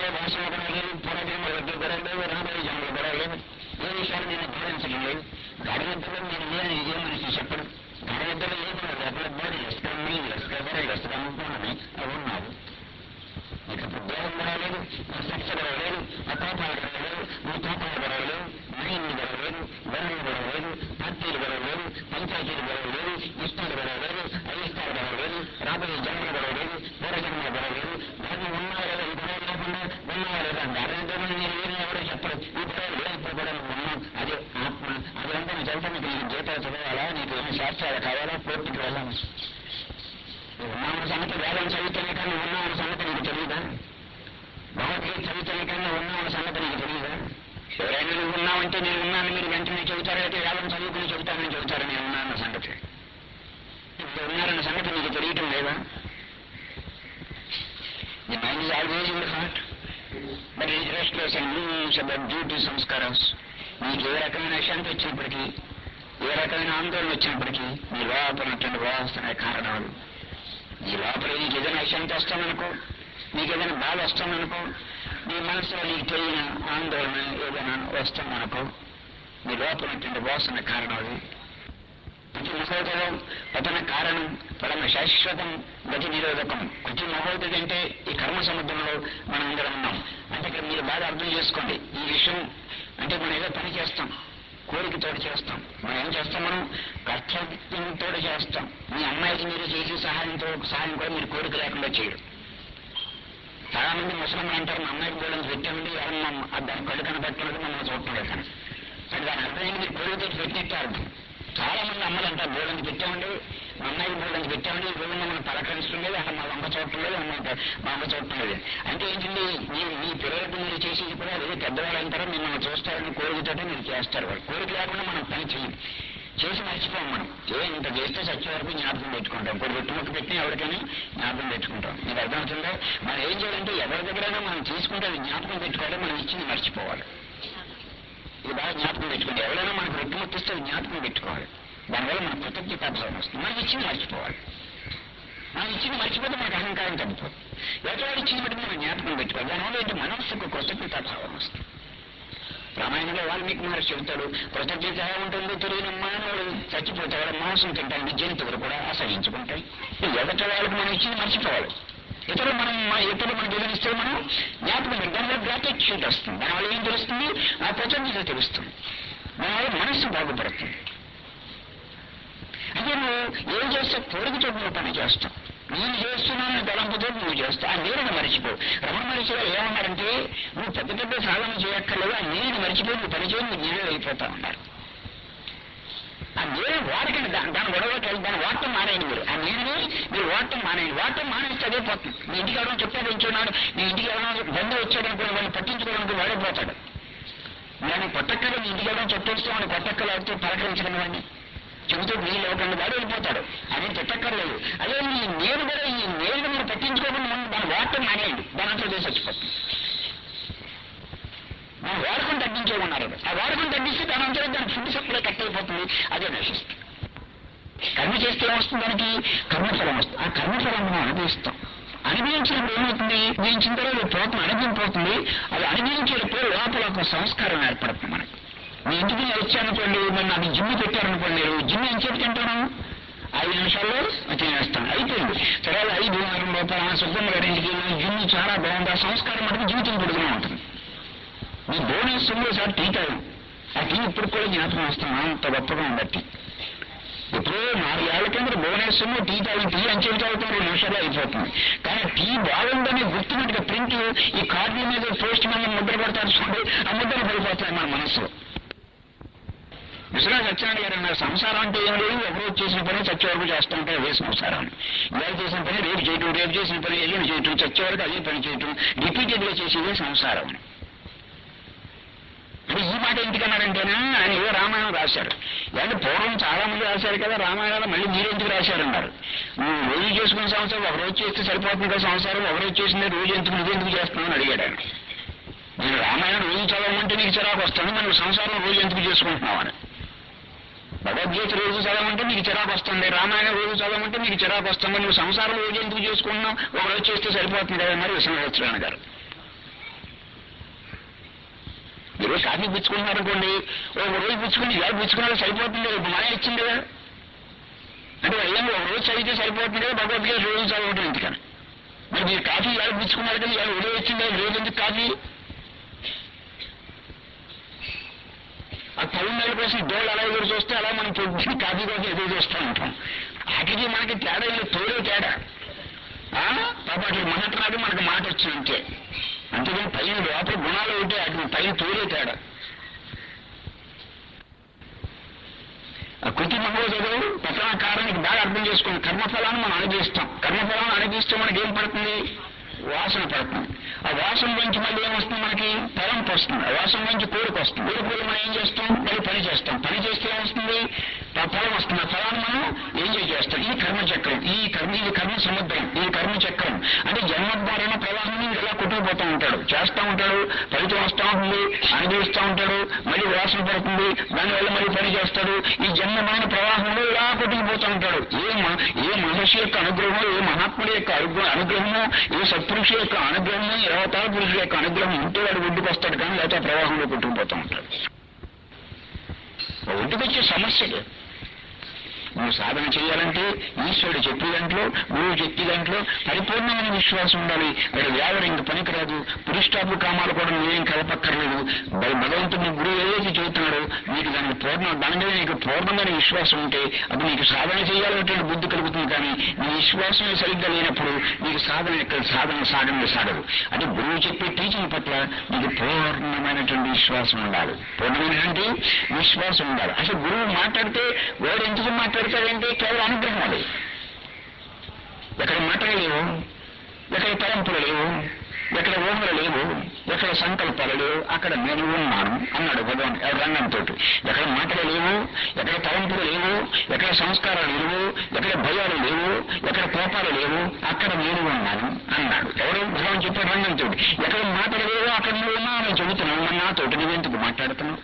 భాషలో గొడవ లేదు పూర్వజన్మ వద్ద గొడవ లేదు రాబోయే జన్మలో గొడవ లేదు ఏ విషయాలు నేను బోధించడం లేదు గాడి నిద్రలో నేను నేను ఇదే మనిషి చెప్పడు గాడి నిద్రలో లేదు లోపల బోడి ఎస్కమ్మి ఎస్కబర ఎస్కమ్ముకున్నాను అవి ఉన్నావు ఇక దేహం గొడవ లేదు సెక్స్ గొడవ లేదు అకోపాల గొడవ లేదు నీ కోపాల గొడవ లేదు మైండ్ గొడవ లేదు గొడవ గొడవ లేదు పార్టీలు గొడవ లేదు పంచాయతీలు గొడవ లేదు ఇష్టాలు గొడవ లేదు అయిష్టాలు గొడవ లేదు రాబోయే జన్మల గొడవ లేదు పూర్వజన్మల గొడవ లేదు దాన్ని ఉన్నా లేదా ఈ గొడవ లేకుండా ఉన్నావా లేదా దానితో నేను ఏమి ఎవరో చెప్పరు ఈ గొడవ లేదు ఇప్పుడు కూడా నువ్వు ఉన్నావు అదే ఆత్మ అదంతా నువ్వు చదువుతాను నీకు జీతాలు చదవాలా నీకు ఏమైనా శాస్త్రాలు కావాలా కోర్టుకి వెళ్ళాలి ఉన్నామన్న సంగతి వేదం చదివితేనే కానీ ఉన్నామన్న సంగతి నీకు తెలియదా భగవద్గీత చదివితేనే కానీ ఉన్నామన్న సంగతి నీకు తెలియదా ఎవరైనా నువ్వు ఉన్నావంటే నేను ఉన్నాను మీరు వెంటనే చెబుతారు అయితే వేదం చదువుకుని చెబుతానని చెబుతారు నేను ఉన్నానన్న సంగతి ఇప్పుడు ఉన్నారన్న సంగతి నీకు తెలియటం లేదా the mind is always in the heart but is restless and moves about duty సంస్కారస్ నీకు ఏ రకమైన శాంతి వచ్చినప్పటికీ ఏ రకమైన ఆందోళన వచ్చినప్పటికీ నీ లోపల ఉన్నటువంటి వాసన కారణాలు నీ లోపల నీకు ఏదైనా అశాంతి వస్తుందనుకో నీకు ఏదైనా బాధ వస్తుందనుకో నీ మనసులో నీకు తెలియని ఆందోళన ఏదైనా వస్తుందనుకో నీ లోపల ఉన్నటువంటి వాసన కారణాలు ప్రతి మహోదయం పతన కారణం పరమ శాశ్వతం గతి నిరోధకం ప్రతి మహోదయం అంటే ఈ కర్మ సముద్రంలో మనం అందరం ఉన్నాం అంటే ఇక్కడ మీరు బాగా అర్థం చేసుకోండి ఈ విషయం అంటే మనం ఏదో పని చేస్తాం కోరికతోటి చేస్తాం మనం ఏం చేస్తాం మనం కర్తవ్యంతో చేస్తాం మీ అమ్మాయికి మీరు చేసే సహాయంతో సహాయం కూడా మీరు కోరిక లేకుండా చేయరు చాలా మంది ముసలిం అంటారు మా అమ్మాయికి గోళం పెట్టండి ఎవరన్నా దాని కళ్ళు కనబెట్టలేదు మమ్మల్ని చూడటం లేదు కానీ కానీ దాని అర్థం ఏంటి మీరు కోరికతో పెట్టినట్టు అర్థం చాలా మంది అమ్మలు అంటారు గోళం పెట్టామండి మా అమ్మాయికి గోళం పెట్టామండి ఈ గోళం మనం పలకరించడం లేదు అక్కడ మా వంక చూడటం లేదు అమ్మ మా వంక చూడటం లేదు అంటే ఏంటండి మీ మీ పిల్లలకు మీరు చేసేది కూడా అదే పెద్దవాళ్ళు అంటారో మిమ్మల్ని చూస్తారని కోరికతోటే మీరు చేస్తారు వాళ్ళు కోరిక లేకుండా మనం పని చేయం చేసి మర్చిపోం మనం ఏ ఇంత చేస్తే సత్య వరకు జ్ఞాపకం పెట్టుకుంటాం ఇప్పుడు పెట్టుముట్టు పెట్టిన ఎవరికైనా జ్ఞాపకం పెట్టుకుంటాం మీకు అర్థమవుతుందా మనం ఏం చేయాలంటే ఎవరి దగ్గరైనా మనం తీసుకుంటే అది జ్ఞాపకం పెట్టుకోవాలి మనం ఇచ్చింది మర్చిపోవాలి ఇది బాగా జ్ఞాపకం పెట్టుకోండి ఎవరైనా మనకు పెట్టుముట్టిస్తే అది జ్ఞాపకం పెట్టుకోవాలి దానివల్ల మన కృతజ్ఞతాభావం వస్తుంది మనం ఇచ్చింది మర్చిపోవాలి మనం ఇచ్చింది మర్చిపోతే మనకు అహంకారం తగ్గిపోతుంది ఎవరి ఇచ్చింది బట్టి మనం జ్ఞాపకం పెట్టుకోవాలి దానివల్ల ఏంటి మనస్సుకు కృతజ్ఞతాభావం వస్తుంది రామాయణంలో వాల్మీకి మహర్షి చెబుతాడు కృతజ్ఞత ఎలా ఉంటుందో తెలియని మానవుడు చచ్చిపోతాడు మాంసం తింటాడు జంతువులు కూడా అసహించుకుంటాయి ఎదట వాళ్ళకి మనం ఇచ్చింది మర్చిపోవాలి ఇతరులు మనం మన ఇతరులు మనకు వివరిస్తే మనం జ్ఞాపకం దానివల్ల గ్రాటిట్యూడ్ వస్తుంది దానివల్ల ఏం తెలుస్తుంది ఆ కృతజ్ఞత తెలుస్తుంది దానివల్ల మనస్సు బాగుపడుతుంది అంటే నువ్వు ఏం చేస్తే కోరికతో నువ్వు పని చేస్తావు నేను చేస్తున్నాను తలంపుతో నువ్వు చేస్తావు ఆ నీరుని మరిచిపో రమణ మహర్షి గారు ఏమన్నారంటే నువ్వు పెద్ద పెద్ద సాధన చేయక్కర్లేదు ఆ నీరుని మరిచిపోయి నువ్వు పని చేయి నువ్వు నీళ్ళు అయిపోతా ఉన్నారు ఆ నీరు వాడకండి దాని దాని గొడవకి వెళ్ళి దాన్ని వాడటం మానేయండి మీరు ఆ నీరుని మీరు వాడటం మానేయండి వాడటం మానేస్తే అదే పోతుంది మీ ఇంటికి ఎవరైనా చెప్పాడు ఎంచున్నాడు మీ ఇంటికి ఎవరైనా బంధు వచ్చాడు అనుకుని వాడిని పట్టించుకోవడానికి వాడే పోతాడు నేను కొత్తక్కలు మీ ఇంటికి ఎవరైనా చెప్పేస్తే వాడిని కొత్తక్కలు అయితే పలకరించడం వాడిని చెబుతూ నీళ్ళు ఇవ్వకుండా వాడు వెళ్ళిపోతాడు అది తిట్టక్కర్లేదు అదే ఈ నేను కూడా ఈ నేను మీరు పట్టించుకోకుండా మనం దాన్ని వాడటం మానేయండి దాని అంతా చేసి వచ్చిపోతుంది మనం వాడుకుని తగ్గించేమన్నారు ఆ వాడుకుని తగ్గిస్తే దాని అంతా దాని ఫుడ్ సప్లై కట్ అయిపోతుంది అదే నశిస్తుంది కర్మ చేస్తే ఏమొస్తుంది దానికి కర్మఫలం వస్తుంది ఆ కర్మఫలం మనం అనుభవిస్తాం అనుభవించినప్పుడు ఏమవుతుంది జీవించిన తర్వాత పోతుంది అనుభవింపోతుంది అది అనుభవించేటప్పుడు లోపల ఒక సంస్కారం ఏర్పడుతుంది మనకి మీ ఇంటికి నేను వచ్చానుకోండి మరి నాకు జిమ్ము పెట్టారనుకోండి మీరు జిమ్ము ఏం చెప్పి తింటాను ఐదు నిమిషాల్లో తినేస్తాను అయిపోయింది తర్వాత ఐదు ఆరు రూపాయల సుబ్బమ్మ గారి ఇంటికి వెళ్ళి జిమ్ము చాలా బాగుంది ఆ సంస్కారం మటుకు జీవితం పొడుగునే ఉంటుంది మీ బోనస్ ఉంది సార్ టీ తాగం ఆ టీ ఇప్పుడు కూడా జ్ఞాపకం వస్తాను అంత గొప్పగా ఉండట్టి ఇప్పుడు నాలుగేళ్ల కింద భువనేశ్వరంలో టీ తాగి టీ అంచెలు తాగుతారు రెండు నిమిషాలు అయిపోతుంది కానీ టీ బాగుందని గుర్తున్నట్టుగా ప్రింట్ ఈ కార్డు మీద పోస్ట్ మీద ముద్ర పెడతారు చూడండి ఆ ముద్ర పడిపోతాయి మన మనసులో విశ్వనాథ సత్యనారాయణ గారు అన్నారు సంసారం అంటే ఏం లేదు ఒకరోజు చేసిన పని చచ్చే వరకు చేస్తూ ఉంటే అదే సంసారం ఇవాళ చేసిన పని రేపు చేయటం రేపు చేసిన పని ఎల్లుండి చేయటం చచ్చే వరకు అదే పని చేయటం రిపీటెడ్ గా చేసేదే సంసారం అంటే ఈ మాట ఎందుకన్నారంటేనా ఆయన ఏదో రామాయణం రాశారు అంటే పూర్వం చాలా మంది రాశారు కదా రామాయణాలు మళ్ళీ మీరు ఎందుకు రాశారన్నారు నువ్వు రోజు చేసుకున్న సంవత్సరం ఒక రోజు చేస్తే సరిపోతుంది కదా సంవత్సరం ఒక రోజు చేసిందే రోజు ఎందుకు నువ్వు ఎందుకు చేస్తున్నావు అని అడిగాడు ఆయన నేను రామాయణం రోజు చదవమంటే నీకు చిరాకు వస్తుంది మనం సంసారం రోజు ఎందుకు చేసుకుంటున్నావు అని భగవద్గీత రోజు చదవమంటే నీకు చిరాకు వస్తుంది రామాయణం రోజు చదవమంటే నీకు చిరాకు వస్తుంది నువ్వు సంసారం రోజు ఎందుకు చేసుకుంటున్నావు ఒక రోజు చేస్తే సరిపోతుంది కదా మరి విశ్వనాథ గారు మీరు కాఫీ పుచ్చుకుంటున్నారు అనుకోండి ఒక రోజు పుచ్చుకుని ఇలా పుచ్చుకున్నా సరిపోతుంది ఇప్పుడు మన ఇచ్చింది కదా అంటే ఏం ఒక రోజు చదివితే సరిపోతుంది కదా భగవద్గీత రోజు చదవటం ఎందుకని మరి మీరు కాఫీ ఇలా పుచ్చుకున్నారు కదా ఇలా ఉదయం వచ్చింది కదా రోజు ఎందుకు కాఫీ ఆ తమిళనాడు కోసం డోళ్ళు అలా ఎదురు చూస్తే అలా మనం పొద్దున్న కాఫీ కోసం ఎదురు చూస్తూ ఉంటాం వాటికి మనకి తేడా లేదు తోడే తేడా ఆ? పాప అట్లా మహత్రాడు మనకు మాట వచ్చింది అంతే అంతేగాని పైన లోపల గుణాలు ఉంటే అటు పైన తోడే తేడా ఆ కృతి మహోదయ చదువు పతనాకారానికి బాగా అర్థం చేసుకోండి కర్మఫలాన్ని మనం అనుభవిస్తాం కర్మఫలాన్ని అనుభవిస్తే మనకి ఏం పడుతుంది వాసన పడుతుంది ఆ వాసన నుంచి మళ్ళీ ఏమొస్తుంది మనకి తలంపు వస్తుంది ఆ వాసన నుంచి కోరిక వస్తుంది కోరిక వల్ల మనం ఏం చేస్తాం మళ్ళీ పని చేస్తాం పని చేస్తే ఏమొస్తుంది ఆ ఫలం వస్తుంది ఆ ఫలాన్ని మనం ఎంజాయ్ చేస్తాం ఈ కర్మ చక్రం ఈ కర్మ ఇది కర్మ సముద్రం ఈ కర్మ చక్రం అంటే జన్మద్వారైన ప్రవాహం ఇలా కొట్టుకుపోతూ ఉంటాడు చేస్తూ ఉంటాడు ఫలితం వస్తూ ఉంటుంది అనుభవిస్తూ ఉంటాడు మళ్ళీ వాసన పడుతుంది దానివల్ల మళ్ళీ పని చేస్తాడు ఈ జన్మమైన ప్రవాహంలో ఇలా కొట్టుకుపోతూ ఉంటాడు ఏ మ- ఏ మహర్షి యొక్క అనుగ్రహం ఏ మహాత్ముడి యొక్క అనుగ్రహం అనుగ్రహము ఏ సత్పురుషు యొక్క అనుగ్రహము ఏ అవతార పురుషుల యొక్క అనుగ్రహం ఉంటే వాడు ఒడ్డుకు వస్తాడు కానీ లేకపోతే ఆ ప్రవాహంలో కొట్టుకుపోతూ ఉంటాడు ఒడ్డుకు వచ్చే సమస్యలు నువ్వు సాధన చేయాలంటే ఈశ్వరుడు చెప్పే దాంట్లో గురువు చెప్పే దాంట్లో పరిపూర్ణమైన విశ్వాసం ఉండాలి అక్కడ వ్యావరం ఇంక పనికిరాదు పురుష్టాపు కామాలు కూడా నువ్వేం కలపక్కర్లేదు భగ- భగవంతుని గురువు ఏదైతే చెబుతున్నాడో నీకు దానికి పూర్ణ దాని మీద నీకు పూర్ణమైన విశ్వాసం ఉంటే అది నీకు సాధన చేయాలనేటువంటి బుద్ధి కలుగుతుంది కానీ నీ విశ్వాసమే సరిగ్గా లేనప్పుడు నీకు సాధన ఎక్కడ సాధన సాగనే సాగదు అంటే గురువు చెప్పే టీచింగ్ పట్ల నీకు పూర్ణమైనటువంటి విశ్వాసం ఉండాలి పూర్ణమైనటువంటి విశ్వాసం ఉండాలి అసలు గురువు మాట్లాడితే వాడు ఎందుకు మాట్లాడతాడంటే కేవలం అనుగ్రహం అది ఎక్కడ మాటలు లేవు ఎక్కడ తలంపులు లేవు ఎక్కడ ఊహలు లేవు ఎక్కడ సంకల్పాలు లేవు అక్కడ నేను ఉన్నాను అన్నాడు భగవాన్ రంగంతో ఎక్కడ మాటలు లేవు ఎక్కడ తలంపులు లేవు ఎక్కడ సంస్కారాలు లేవు ఎక్కడ భయాలు లేవు ఎక్కడ కోపాలు లేవు అక్కడ నేను ఉన్నాను అన్నాడు ఎవరు భగవాన్ చెప్పాడు రంగంతో ఎక్కడ మాటలు లేవు అక్కడ నువ్వు ఉన్నావు చెబుతున్నావు మరి నాతోటి నువ్వెందుకు మాట్లాడుతున్నావు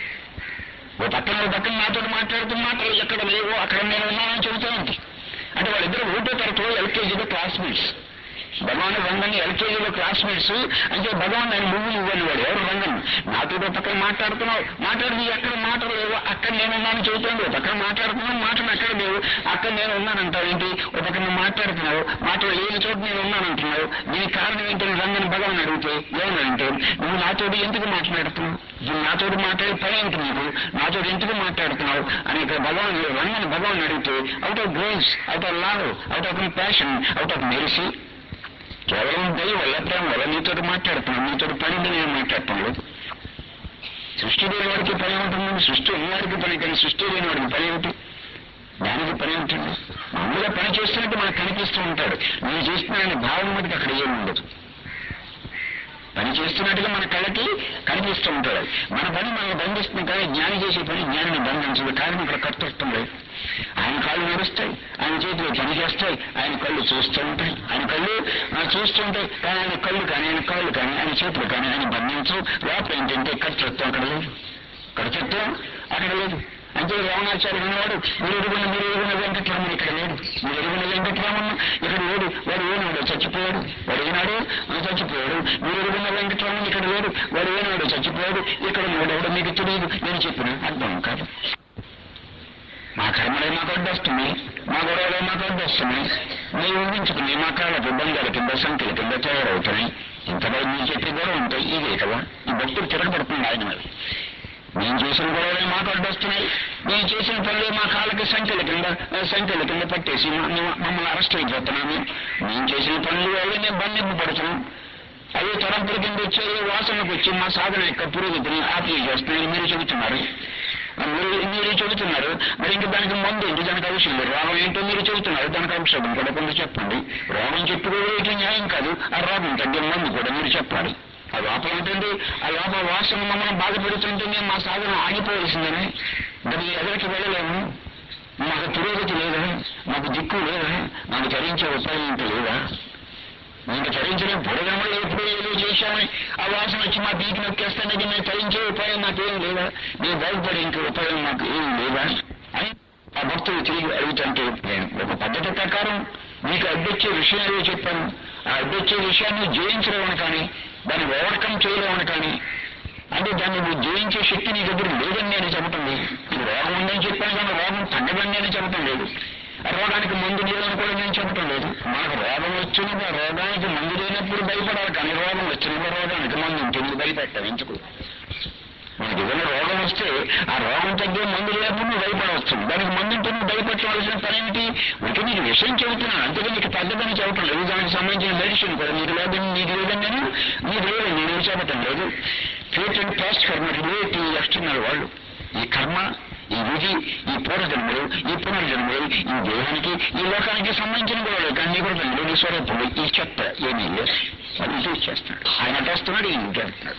ఓ పక్కన ఓ పక్కన నాతో మాట్లాడుతున్న మాటలు ఎక్కడ లేవు అక్కడ నేను ఉన్నానని చెబుతా ఉంది అంటే వాళ్ళిద్దరు ఒకటో తరగతిలో ఎల్కేజీలో క్లాస్మేట్స్ భగవాన్ రంగన్ ఎల్కేజీలో క్లాస్మేట్స్ అంటే భగవాన్ ఆయన నువ్వు నువ్వు అని వాడు ఎవరు రంగన్ నాతో ఓ పక్కన మాట్లాడుతున్నావు మాట్లాడి ఎక్కడ మాటలు లేవు అక్కడ నేను ఉన్నాను చెబుతాను ఓ పక్కన మాట్లాడుతున్నావు మాటలు ఎక్కడ లేవు అక్కడ నేను ఉన్నానంటావు ఏంటి ఓ పక్కన మాట్లాడుతున్నావు మాటలు లేని చోట నేను ఉన్నానంటున్నావు దీనికి కారణం ఏంటని రంగన్ భగవాన్ అడిగితే ఏమనంటే నువ్వు నాతోటి ఎందుకు మాట్లాడుతున్నావు నువ్వు నాతోటి మాట్లాడే పని ఏంటి నీకు నాతో ఎందుకు మాట్లాడుతున్నావు అని ఇక్కడ భగవాన్ రంగన్ భగవాన్ అడిగితే out of grace out of love out of passion out of mercy కేవలం దయ వల్ల ప్రేమ వల్ల నీతో మాట్లాడుతున్నాను నీతో పని ఉండి నేను మాట్లాడటం లేదు సృష్టి లేని వాడికి పని ఉంటుంది సృష్టి ఉన్నవాడికి పని కానీ సృష్టి లేని వాడికి పని ఏమిటి దానికి పని ఉంటుంది మామూలుగా పని చేస్తున్నట్టు మనకు కనిపిస్తూ ఉంటాడు నేను చేస్తున్నానని భావన మటుకు అక్కడ ఏమి ఉండదు పని చేస్తున్నట్టుగా మన కళ్ళకి కనిపిస్తూ ఉంటాడు మన పని మనల్ని బంధిస్తుంది కానీ జ్ఞాని చేసే పని జ్ఞానిని బంధించదు కానీ ఇక్కడ కర్తృత్వం లేదు ఆయన కాళ్ళు నడుస్తాయి ఆయన చేతిలో పని చేస్తాయి ఆయన కళ్ళు చూస్తూ ఉంటాయి ఆయన కళ్ళు ఆ, చూస్తూ ఉంటాయి కానీ ఆయన కళ్ళు కానీ ఆయన కాళ్ళు కానీ ఆయన చేతులు కానీ ఆయన బంధించు లోపల ఏంటంటే కర్తృత్వం అక్కడ లేదు కర్తృత్వం అక్కడ లేదు అంటే రావణాచార్య ఉన్నవాడు మీరు ఎరుగున్న మీరు ఎరుగున్న వెంకటరామన్ ఇక్కడ లేడు మీరు ఎరుగున్న వెంకటరామన్ ఇక్కడ లేడు వాడు ఏనాడు చచ్చిపోయాడు వాడు ఏనాడు ఆ, చచ్చిపోయాడు మీరు ఎరుగున్న వెంకటరామన్ ఇక్కడ లేడు వాడు ఏనాడు చచ్చిపోయాడు ఇక్కడ ఉన్నాడు ఎవడో మీకు తెలియదు నేను చెప్పిన అర్థం కాదు మా కర్మలే మాకు అడ్డొస్తుంది మా గొడవలే మాకు అడ్డొస్తున్నాయి మీరు ఊహించుకుని మా కాళ్ళకి బంగాల కింద సంఖ్యల కింద తయారవుతున్నాయి ఇంతవరకు మీరు చెప్పే గొడవ ఉంటాయి ఇదే కదా ఈ భక్తులు తిరగబడుతుంది ఆయన మీద మేము చేసిన గొడవలే మాకు అడ్డొస్తున్నాయి మేము చేసిన పనులే మా కాళ్ళకి సంఖ్యల కింద ఆ, సంఖ్యల కింద పట్టేసి మమ్మల్ని మమ్మల్ని అరెస్ట్ అయిపోతున్నాము మేము చేసిన పనులు వల్ల మేము బంధింపు పడుతున్నాం అవి తరంపుల కింద వచ్చే వాసనకు వచ్చి మా సాధన యొక్క పురోగతిని ఆపి చేస్తున్నాయని మీరు చెబుతున్నారు ఆ, మీరు మీరు చెబుతున్నారు మరి ఇంకా దానికి మందు ఏంటి దానికి అవసరం లేదు రోగం ఏంటో మీరు చెబుతున్నారు దానికి అవసరం కూడా కొంత చెప్పండి రోగం చెప్పుకోవడం న్యాయం కాదు ఆ రోగం తగ్గే మందు కూడా మీరు చెప్పాలి ఆ లోపల ఉంటుంది ఆ లోపల వాసన మమ్మల్ని బాధపెడుతుంటే మేము మా సాధన ఆగిపోవలసిందని దానికి ఎదరికి వెళ్ళలేము మాకు పురోగతి లేదా మాకు దిక్కు లేదా మాకు ధరించే ఉపాయం ఇంత లేదా మేము తరించిన బుడగమలో ఎప్పుడు ఏదో చేశామని ఆ వాసన వచ్చి మా పీకి నొక్కేస్తానని మేము తరించే ఉపాయం మాకేం లేదా మేము బాగుపడే ఇంక ఉపాయం మాకు ఏం లేదా అని ఆ భక్తులు తిరిగి అడుగుతుంటే నేను ఒక పద్ధతి ప్రకారం మీకు అడ్డొచ్చే విషయం ఏదో చెప్పాను ఆ అడ్డొచ్చే విషయాన్ని జయించడం కానీ దాన్ని ఓవర్కమ్ చేయడం కానీ అంటే దాన్ని నువ్వు జయించే శక్తి నీ దగ్గర లేదని నేను చెప్పటం లేదు ఇది రోగం ఉందని చెప్పాను కానీ రోగం తగ్గదని నేను చెప్పటం లేదు ఆ రోగానికి మందు లేదని కూడా నేను చెప్పటం లేదు మనకు రోగం వచ్చినప్పుడు ఆ రోగానికి మందు లేనప్పుడు భయపడాలి కానీ రోగం వచ్చినప్పుడు రోగానికి మందు ఉంటుంది భయపెట్టాలి ఎందుకు మనకి ఏదైనా రోగం వస్తే ఆ రోగం తగ్గే మందు లేనప్పుడు నువ్వు భయపడవచ్చు దానికి మందు ఉంటే నువ్వు భయపెట్టవలసిన పని ఏంటి ఉంటే నీకు విషయం చెబుతున్నాను అంతేగా నీకు పెద్దదని చెప్పటం లేదు దానికి సంబంధించిన మెడిసిన్ కూడా నీకు లేదని నీకు లేదని నేను నీకు లేదని నేను చెప్పటం లేదు ఫ్యూచర్ అండ్ పాస్ట్ కర్మ రిలేట్ ఈ ఎక్స్టర్నల్ వాళ్ళు ఈ కర్మ ఈ విధి ఈ పూర్వజన్మలు ఈ పునర్జన్మలు ఈ దేహానికి ఈ లోకానికి సంబంధించిన గొడవలు కానీ నీ కూడా నీ స్వరూపంలో ఈ చెత్త ఏమీ లేదు అది ఇది చేస్తున్నాడు ఆయన అటేస్తున్నాడు ఈయన ఇంకేస్తున్నాడు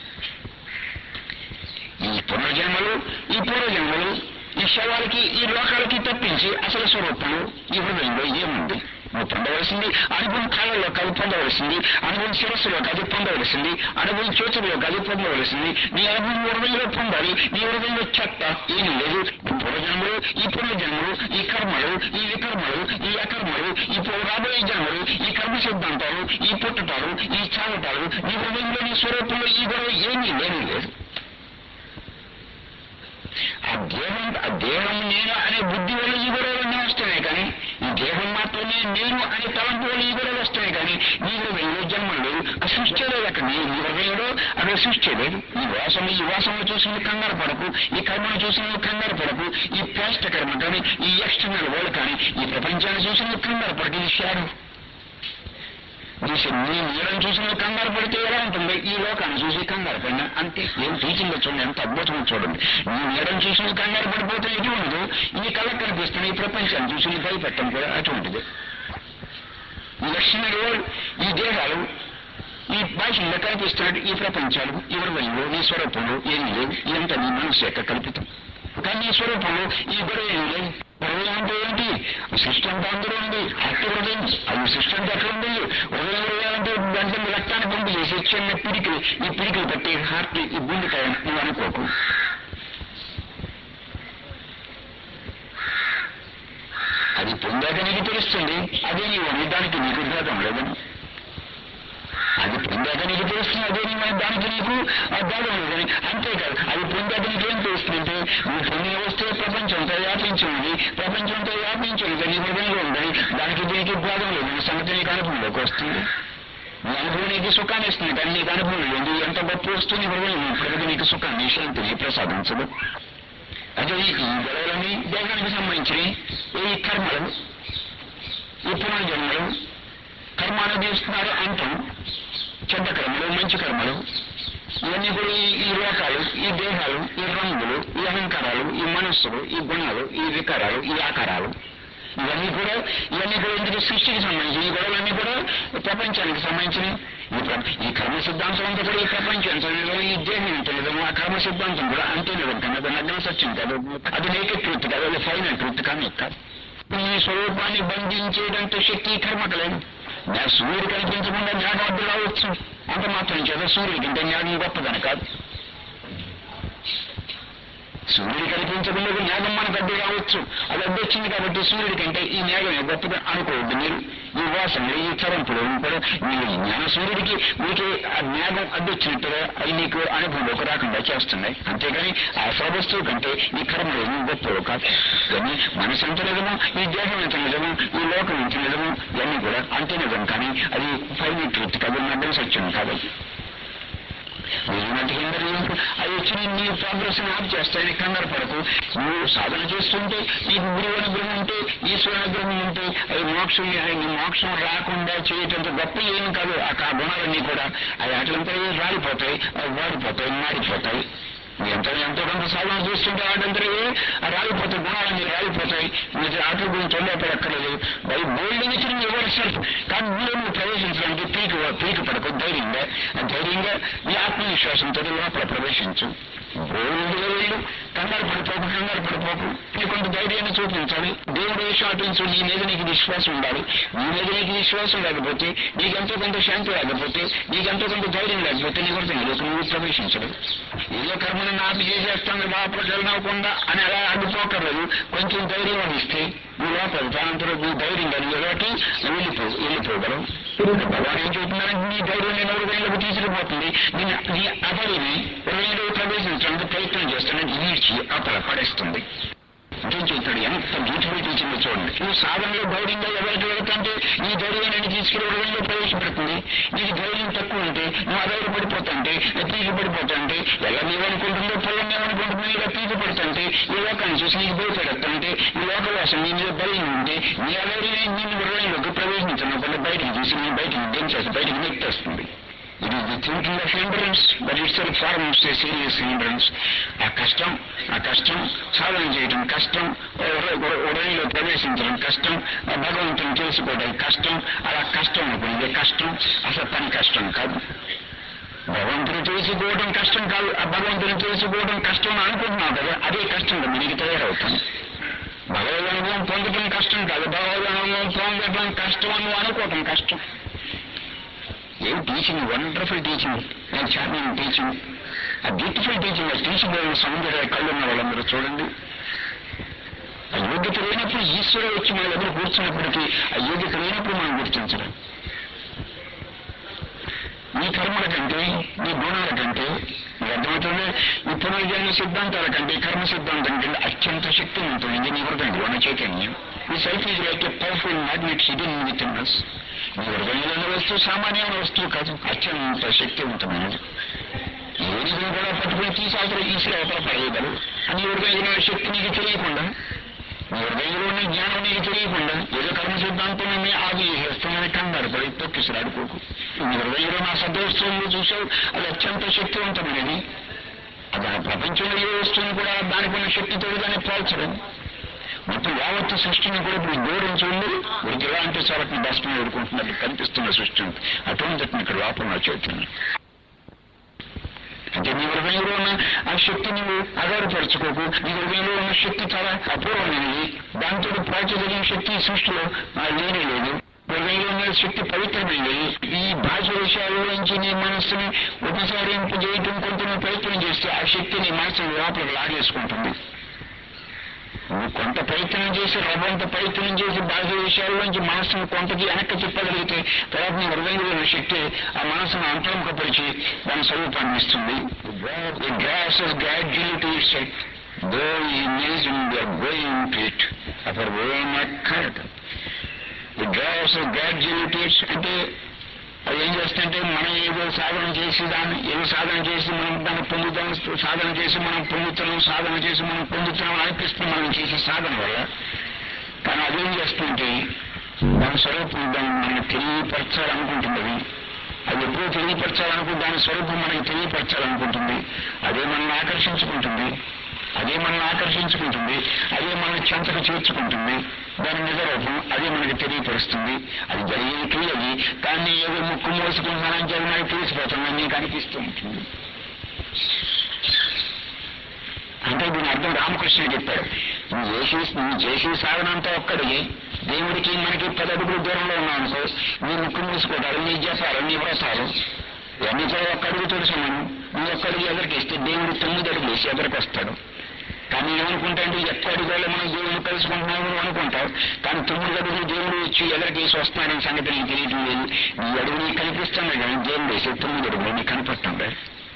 ఈ పునర్జన్మలు ఈ పూర్వజన్మలు ఈ శవాలకి ఈ లోకాలకి తప్పించి అసలు స్వరూపంలో ఈ హృదయంలో ఏముంది నువ్వు పొందవలసింది అనుభవం కాళ్ళలో కాదు పొందవలసింది అనుభవం శిరస్సులో కాదు పొందవలసింది అనుభవం చేతుల్లో కాదు పొందవలసింది నీ అనుభవం హృదయంలో పొందాలి నీ హృదయంలో చెత్త ఏమీ లేదు ఈ పూర్వజన్మలు ఈ పునర్జన్మలు ఈ కర్మలు ఈ వికర్మలు ఈ అకర్మలు ఈ పూ- రాబోయే జన్మలు ఈ కర్మ సిద్ధాంతాలు ఈ పుట్టటాలు ఈ చావటాలు నీ హృదయంలో నీ స్వరూపంలో ఈ గొడవ ఏమీ లేని లేదు ఆ దేహం ఆ దేహం నేను అనే బుద్ధి వల్ల ఈ గొడవలన్నీ వస్తున్నాయి కానీ ఈ దేహం మాత్రమే నేను అనే తలంపు వల్ల ఈ గొడవలు వస్తున్నాయి కానీ నీ హృదయంలో జన్మం లేదు ఆ సృష్టి లేదు అక్కడ నీ నీ హృదయంలో అక్కడ సృష్టి లేదు ఈ వాసన ఈ వాసనలు చూసి నువ్వు కంగారు పడకు ఈ కర్మను చూసి నువ్వు కంగారు పడకు ఈ ప్యాస్ట్ కర్మ కానీ ఈ ఎక్స్టర్నల్ వరల్డ్ కానీ ఈ ప్రపంచాన్ని చూసి నువ్వు కంగారు పడకు ఇది షాడో చూసి నీ నీళ్ళని చూసి నువ్వు కంగారు పడితే ఎలా ఉంటుంది ఈ లోకాన్ని చూసి కంగారు పడినా అంతే ఏం టీచింగ్ చూడండి ఎంత అద్భుతం చూడండి నీ నీళ్ళని చూసి నువ్వు కంగారు పడిపోతే ఎటు ఉండదు నీ కళ్ళకు కనిపిస్తున్న ఈ ప్రపంచాన్ని చూసి నీ భయపెట్టడం కూడా అటువంటిది ఈ లక్షణాలు ఈ దేహాలు ఈ భాషల్లో కనిపిస్తున్నట్టు ఈ ప్రపంచాలు ఈ హృదయంలో నీ స్వరూపంలో ఏమీ లేవు ఎంత నీ మనసు యొక్క కల్పితం కానీ నీ స్వరూపంలో ఈ గొడవ ఏమీ లేదు హృదయం అంటే ఏంటి సృష్టి అంతా అందులో ఉంది హత్య హృదయం అది సృష్టి అంతా ఎక్కడ ఉంది హృదయం హృదయం అంటే దాంట్లో రక్తాన్ని పంపు చేసి చిన్న పిడికిలు ఈ పిడికిలు పట్టి హార్ట్ ఈ గుండెకాయ నువ్వు అనుకోకు అది పొందాక నీకు తెలుస్తుంది అదే నీవు అనే దానికి నీకు భేదం లేదని అది పొందాక నీకు తెలుస్తుంది అదే నీవు అనే దానికి నీకు ఆ భేదం లేదని అంతేకాదు అది పొందాక నీకేం తెలుస్తుందంటే నువ్వు పొందిన వస్తే ప్రపంచంతో వ్యాపించి ఉంది ప్రపంచంతో వ్యాపించి ఉంది నీ హృదయంలో ఉందని దానికి దీనికి భేదం లేదు నీ సంగతి నీకు అనుభవంలోకి వస్తుంది నీ అనుభవం నీకు సుఖాన్ని ఇస్తుంది కానీ నీకు అనుభవం లేదు ఎంత గొప్ప వస్తుంది హృదయం ప్రగతి నీకు సుఖాన్ని శాంతిని ప్రసాదించదు అదే ఈ గొడవలని దేహానికి సంబంధించినవి ఈ కర్మలు ఈ పునర్జన్మలు కర్మ అనుభవిస్తున్నారు అంతం చెడ్డ కర్మలు మంచి కర్మలు ఇవన్నీ కూడా ఈ- ఈ లోకాలు ఈ దేహాలు ఈ రంగులు ఈ అహంకారాలు ఈ మనస్సులు ఈ గుణాలు ఈ వికారాలు ఈ ఆకారాలు ఇవన్నీ కూడా ఇవన్నీ కూడా ఇందుకు సృష్టికి సంబంధించి ఈ గొడవలన్నీ కూడా ప్రపంచానికి సంబంధించినవి ఈ ప్ర- ఈ కర్మ సిద్ధాంతం అంతా కూడా ఈ ప్రపంచం ఎంత నిజం ఈ దేహం ఎంత నిజం ఆ కర్మ సిద్ధాంతం కూడా అంతే నిజం కానీ అది నగ్న సత్యం కాదు అది నేకే ట్రూత్ కాదు అది ఫైనల్ ట్రూత్ కానీ కాదు ఈ స్వరూపాన్ని బంధించేటంత శక్తి ఈ కర్మకు లేదు నా సూర్యుడు కనిపించకుండా జ్ఞానం అడ్డు రావచ్చు అంత మాత్రం చేత సూర్యుడి కంటే జ్ఞానం గొప్పదని కాదు సూర్యుడు కనిపించకుండా మేఘం మనకు అడ్డు రావచ్చు అది అడ్డు వచ్చింది కాబట్టి సూర్యుడి కంటే ఈ మేఘం గొప్పగా అనుకోవద్దు మీరు ఈ వాసనలు ఈ తరంపులు కూడా మీరు జ్ఞాన సూర్యుడికి మీకు ఆ మేఘం అడ్డు వచ్చినట్టుగా అవి నీకు అనుభవంలోకి రాకుండా చేస్తున్నాయి అంతేగాని ఆ సర్వస్తువు కంటే ఈ కర్మలు ఏమీ గొప్పవి కాదు కానీ మనసు ఎంత నిజమో ఈ దేహం ఎంత నిజమో ఈ లోకం ఎంత నిజమో ఇవన్నీ కూడా అంతే నిజం కానీ అది ఫైనల్ ట్రూత్ కాదు నడ్డం సత్యం కాదు ఏమంటే హిందూ అవి వచ్చి నీ ప్రోగ్రెస్ ఆఫ్ చేస్తాయని కంగారు పడకు నువ్వు సాధన చేస్తుంటే నీకు గురువు అనుగ్రహం ఉంటే ఈశ్వర అనుగ్రహం ఉంటే అవి మోక్షం నీ మోక్షం రాకుండా చేయటంత గొప్ప ఏం కాదు ఆ కా గుణాలన్నీ కూడా అవి అట్లంతా రాలిపోతాయి అవి వాడిపోతాయి మాడిపోతాయి ఎంత ఎంతో కొంత సాధన చేస్తుంటే వాటంతా ఆ రాలిపోతాయి గుణాలన్నీ రాలిపోతాయి మీరు ఆటల గురించి వెళ్ళేపడక్కర్లేదు బై బోల్డింగ్ ఇచ్చిన ఎవరి సెల్ఫ్ కానీ మీరు నువ్వు ప్రవేశించడానికి పీకి పీకి పడకు ధైర్యంగా ఆ ధైర్యంగా నీ ఆత్మవిశ్వాసంతో లోపల ప్రవేశించు బోల్డ్గా వెళ్ళు కంగారు పడిపోకు కంగారు పడిపోకు నీ కొంత ధైర్యాన్ని చూపించాలి దేవుడు విషయం అటు నీ మీద నీకు విశ్వాసం ఉండాలి నీ మీద నీకు విశ్వాసం లేకపోతే నీకెంతో కొంత శాంతి లేకపోతే నీకెంతో కొంత ధైర్యం లేకపోతే నీ కొరకు నీలోకి నువ్వు ప్రవేశించడు ఏదో కర్మను నాపి చేసేస్తాను లోపలికి వెళ్ళనవ్వకుండా అని అలా అడ్డుపోకర్లేదు కొంచెం ధైర్యం అందిస్తే నువ్వు లోపల దానంతరం నువ్వు ధైర్యం కలిగి ఒకటి వెళ్ళిపో వెళ్ళిపోగలవు భగవాన్ ఏం చెబుతున్నారంటే నీ ధైర్యం నేను హృదయంలోకి తీసుకుపోతుంది నీ నీ అధైర్యం హృదయంలో ప్రవేశించడానికి ప్రయత్నం చేస్తానని ఈడ్చి అతల పడేస్తుంది ఇంకేం చెప్తాడు ఎంత బ్యూటిఫుల్ టీచింగ్ చూడండి నువ్వు సాధనలో ధైర్యంగా ఎవరికి వెళ్తుంటే నీ ధైర్యాన్ని తీసుకుని హృదయంలో ప్రవేశపెడుతుంది నీకు ధైర్యం తక్కువ ఉంటే నువ్వు అధైర్య పడిపోతుంటే పీకి పడిపోతుంటే ఎలా నీవనుకుంటుందో పొలం ఏమనుకుంటుందో ఇలా పీకి పడుతుంటే ఈ లోకాన్ని చూసి నీకు భయపెడుతుంటే ఈ లోకవాసం నీ మీద ధైర్యం ఉంటే నీ అధైర్యం నిన్ను హృదయంలోకి ప్రవేశించినప్పుడు బయటికి తీసి నీ బయటికి దించేసి బయటికి నెట్టేస్తుంది it is the thinking of hindrance but it's all forms a serious hindrance ఆ కష్టం ఆ కష్టం సాధన చేయడం కష్టం ఉదయంలో ప్రవేశించడం కష్టం ఆ భగవంతుని తెలుసుకోవడం కష్టం అలా కష్టం అనుకుని ఇదే కష్టం అసలు పని కష్టం కాదు భగవంతుని తెలుసుకోవడం కష్టం కాదు ఆ భగవంతుని తెలుసుకోవడం కష్టం అని అనుకుంటున్నావు కదా అదే కష్టంగా మనకి తయారవుతాం భగవద్ అనుభవం పొందడం కష్టం కాదు భగవద్ అనుభవం పొందడం కష్టం అని నువ్వు అనుకోవటం కష్టం ఏం టీచింగ్ వండర్ఫుల్ టీచింగ్ నేను చార్మింగ్ టీచింగ్ ఆ బ్యూటిఫుల్ టీచింగ్ ఆ టీచింగ్ సౌందర్య కళ్ళు ఉన్న వాళ్ళందరూ చూడండి ఆ యోగ్యత లేనప్పుడు ఈశ్వరుడు వచ్చి మన దగ్గర కూర్చున్నప్పటికీ ఆ యోగ్యత లేనప్పుడు మనం గుర్తించడం నీ కర్మల కంటే నీ గుణాల కంటే నీకు అర్థమవుతుంది ఈ పునర్జన్మ సిద్ధాంతాల కంటే కర్మ సిద్ధాంతం కంటే అత్యంత శక్తివంతమైంది నీ హృదయం మన చైతన్యం ఈ self is like a powerful magnet sitting with in us నీ హృదయంలో వస్తువు సామాన్యమైన వస్తువు కాదు అత్యంత శక్తివంతమైనది ఏనుగును కూడా పట్టుకుని తీసి అవతల ఈశ్వర అవతల పడేయగలరు అని హృదయంలో శక్తి నీకు తెలియకుండా నీ హృదయంలో ఉన్న జ్ఞానం నీకు తెలియకుండా ఏదో కర్మ సిద్ధాంతం ఆది చేసేస్తామని కంగారు పడి తొక్కిసలాడుకోకు నీ హృదయంలో నా సద్వస్తువులు చూసావు అది అత్యంత శక్తివంతమైనది అది ఆ ప్రపంచంలో ఏ వస్తువుని కూడా దానికి ఉన్న శక్తితో దాన్ని పోల్చడం మొత్తం యావత్తు సృష్టిని కూడా ఇప్పుడు జోడించి ఉంది వీరికి ఎలా అంటే చాలకి భస్మం ఎదుర్కొంటున్నట్టు కనిపిస్తున్న సృష్టి ఉంది అటువంటి ఇక్కడ లోపల నా చైతన్యం అంటే నీ హృదయంలో ఉన్న ఆ శక్తి నువ్వు ఆధారపరచుకోకు నీ హృదయంలో ఉన్న శక్తి చాలా అపూర్వమైనది దాంతో పోల్చగలిగిన శక్తి ఈ సృష్టిలో ఆ లేనే లేదు హృదయంలో ఉన్న శక్తి పవిత్రమైనది ఈ భాష విషయాల్లోంచి నీ మనస్సుని ఉపసంహరింపజేయటం కొంత నువ్వు ప్రయత్నం చేస్తే ఆ శక్తి నీ మనసును లోపలికి లాగేసుకుంటుంది నువ్వు కొంత ప్రయత్నం చేసి రవ్వంత ప్రయత్నం చేసి బాహ్య విషయాల్లోంచి మనస్సును కొంతకి వెనక్కి తిప్పగలిగితే తర్వాత నీ హృదయంలో ఉన్న శక్తి ఆ మనస్సును అంతరంకపరిచి దాని స్వరూపాన్ని ఇస్తుంది gross gradual to it set though ఈ nation going to it of her own accord the gross gradual to its అంటే అది ఏం చేస్తుంటే మనం ఏదో సాధన చేసి దాన్ని ఏదో సాధన చేసి మనం దాన్ని పొందుతాం సాధన చేసి మనం పొందుతున్నాం సాధన చేసి మనం పొందుతున్నాం అనిపిస్తుంది మనం చేసే సాధన వల్ల కానీ అదేం చేస్తుంటే దాని స్వరూపం దాన్ని మనం తెలియపరచాలనుకుంటుంది అది అది ఎప్పుడూ తెలియపరచాలనుకుంటే దాని స్వరూపం మనకి తెలియపరచాలనుకుంటుంది అదే మనల్ని ఆకర్షించుకుంటుంది అదే మనల్ని ఆకర్షించుకుంటుంది అదే మన చెంతకు చేర్చుకుంటుంది దాని నిజరూపం అదే మనకి తెలియపరుస్తుంది అది జరిగే క్రియ అది కానీ ఏదో ముక్కు మోసుకుంటున్నానని చెప్పి నాకు తెలిసిపోతుందని నీకు అనిపిస్తూ ఉంటుంది అంటే దీని అర్థం రామకృష్ణ చెప్పాడు నువ్వు చేసి నువ్వు చేసే సాధన అంతా ఒక్కడికి దేవుడికి మనకి పది అడుగులు దూరంలో ఉన్నావు అనుకో నీ ముక్కు మూసుకోవడాలు నీ జపాలు నీ వ్రతాలు ఇవన్నీ కూడా ఒక్క అడుగు తెలుసు మనం నువ్వు ఒక్క అడుగు ఎదురికి ఇస్తే దేవుడు తొమ్మిది అడుగులు వేసి ఎదురికి వస్తాడు కానీ ఏమనుకుంటాంటే ఎక్క అడుగులో మనం దేవుడు కలుసుకుంటున్నాము అని అనుకుంటావు కానీ తొమ్మిది అడుగులు దేవుడు వచ్చి ఎదురికి వేసి వస్తున్నాడని సంగతి నీకు తెలియటం లేదు ఈ అడుగు నీకు కనిపిస్తుంది కానీ దేవుడు వేసి తొమ్మిది అడుగులు నీకు కనపడుతుంది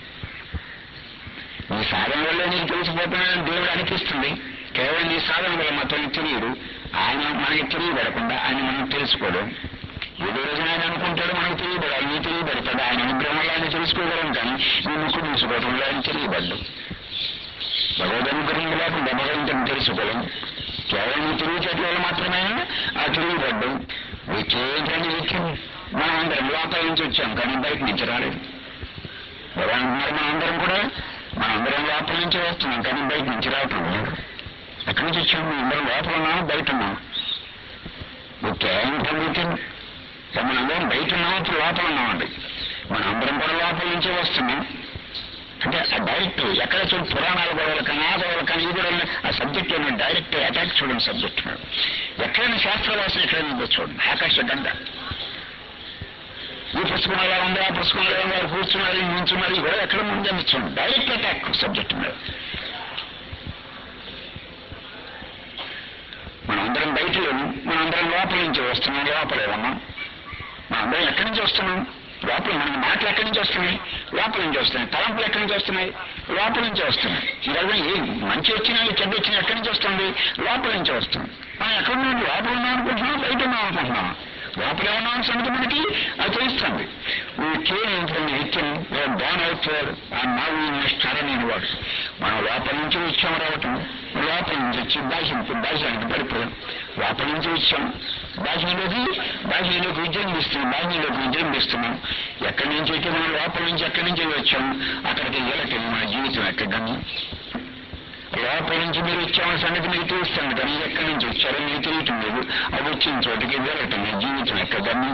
నీ సాధన వల్ల నీకు తెలిసిపోతున్నాడని దేవుడు అనిపిస్తుంది కేవలం నీ సాధన వల్ల మాత్రం తెలియడు ఆయన మనకి తెలియబడకుండా ఆయన మనం తెలుసుకోవడం ఏదో రోజున ఆయన అనుకుంటాడు మనకు తెలియబడాలి నీ తెలియబడతాడు ఆయన అనుగ్రహం వల్ల ఆయన తెలుసుకోగలం కానీ నీ ముక్కు తీసుకోవడం వల్ల ఆయన తెలియబడ్డు భగవద్ అనుగ్రహం లేకుండా భగవంతుని తెలుసుకోలేం కేవలం నీ తెలివితేటల వల్ల మాత్రమే ఆ తెలియబడ్డు వికేంద్రాన్ని విక్యం మనం అందరం లోపల నుంచి వచ్చాం కానీ బయట నుంచి రాలేదు భగవాన్ అంటున్నారు మనం అందరం కూడా మనం అందరం లోపల నుంచి వస్తున్నాం కానీ బయట నుంచి రావటం లేదు ఎక్కడి నుంచి వచ్చాము మనం అందరం లోపల ఉన్నాము బయట ఉన్నాం కేవలం పొందుతుంది మనం అందరం బయట ఉన్నాం ఇప్పుడు లోపల ఉన్నామండి మనం అందరం కూడా లోపల నుంచే వస్తున్నాం అంటే ఆ డైరెక్ట్ ఎక్కడ చూడు పురాణాల గొడవలు కానీ ఆ గొడవలు కానీ ఈ గొడవలు ఆ సబ్జెక్ట్ ఏమో డైరెక్ట్ అటాక్ చూడండి సబ్జెక్ట్ మీద ఎక్కడైనా శాస్త్రవాసన ఎక్కడైనా ఉందో చూడండి ఆకాశ గంగ ఈ పుస్తకం ఎలా ఉంది ఆ పుస్తకం ఎలా ఉంది వారు కూర్చున్నారు నించున్నారు ఈ గొడవ ఎక్కడ ఉంది చూడండి డైరెక్ట్ అటాక్ సబ్జెక్ట్ మీద మనందరం బయట లేము మనందరం లోపల నుంచి వస్తున్నాం లోపల ఏమన్నా మనందరం ఎక్కడి నుంచి వస్తున్నాం లోపల మన మాటలు ఎక్కడి నుంచి వస్తున్నాయి లోపల నుంచి వస్తున్నాయి తలంపులు ఎక్కడి నుంచి వస్తున్నాయి లోపల నుంచి వస్తున్నాయి ఇవాళ ఏం మంచి వచ్చినా చెడ్డ వచ్చినా ఎక్కడి నుంచి వస్తుంది లోపల నుంచి వస్తుంది మనం ఎక్కడ ఉన్నాం లోపల ఉన్నాం అనుకుంటున్నాం బయట ఉన్నాం అనుకుంటున్నాం లోపల ఉన్నాం సంగతి మనకి అది తెలుస్తుంది కేవలం నిత్యం బాన్ అవుతారు ఆ నావు స్టారని వాడు మనం లోపల నుంచి వచ్చాం రావటం లోపల నుంచి వచ్చి బాహ్యంకి బాహ్యానికి పడిపోయాం లోపల నుంచి వచ్చాం బాహ్యంలోకి బాహ్యంలోకి విజృంభిస్తున్నాం బాహ్యంలోకి విజృంభిస్తున్నాం ఎక్కడి నుంచి అయితే మనం లోపల నుంచి ఎక్కడి నుంచి వచ్చాం అక్కడికి వెళ్ళటం మన జీవితం ఎక్కడని లోపల నుంచి మీరు వచ్చామన్న సంగతి మీకు తెలుస్తాను కానీ ఎక్కడి నుంచి వచ్చారో మీకు తెలియటం లేదు అది వచ్చిన చోటికి వెళ్ళటం మీ జీవితం ఎక్కడని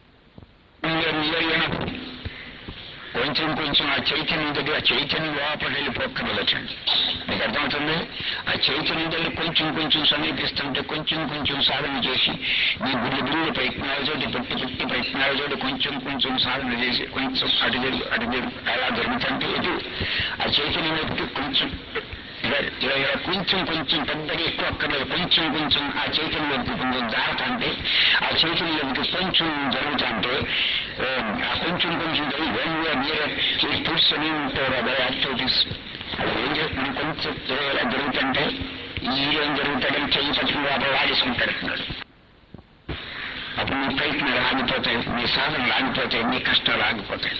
కొంచెం కొంచెం ఆ చైతన్యం దగ్గర ఆ చైతన్యం లోపల వెళ్ళి పొక్కగలచండి మీకు అర్థమవుతుంది ఆ చైతన్యం దగ్గర కొంచెం కొంచెం సమీపిస్తుంటే కొంచెం కొంచెం సాధన చేసి మీ గుళ్ళు గుళ్ళు ప్రయత్నాలతోటి పుట్టి పుట్టి ప్రయత్నాలతోటి కొంచెం కొంచెం సాధన చేసి కొంచెం అటు జరుగు అటు జరుగు అలా జరుగుతుంటే ఎటు ఆ చైతన్యం వైపుకి కొంచెం ఇలా ఇలా ఇలా కొంచెం కొంచెం పెద్దగా ఎక్కువ అక్కర్లేదు కొంచెం కొంచెం ఆ చైతన్యంలోకి కొంచెం జారతంటే ఆ చైతన్యంలోకి కొంచెం జరుగుతుంటే ఆ కొంచెం కొంచెం జరిగి వెన్ యూఆర్ నియర్ కూర్చొని ఉంటారు అదే యాక్టివిటీస్ అది ఏం చేస్తున్నాం కొంచెం ఇలా జరుగుతుంటే ఈ ఏం జరుగుతాడని చెయ్యి పట్టుకుని అప్పుడు లాగేసుకుంటాడు అప్పుడు మీ ప్రయత్నాలు ఆగిపోతాయి మీ సాధనలు ఆగిపోతాయి మీ కష్టాలు ఆగిపోతాయి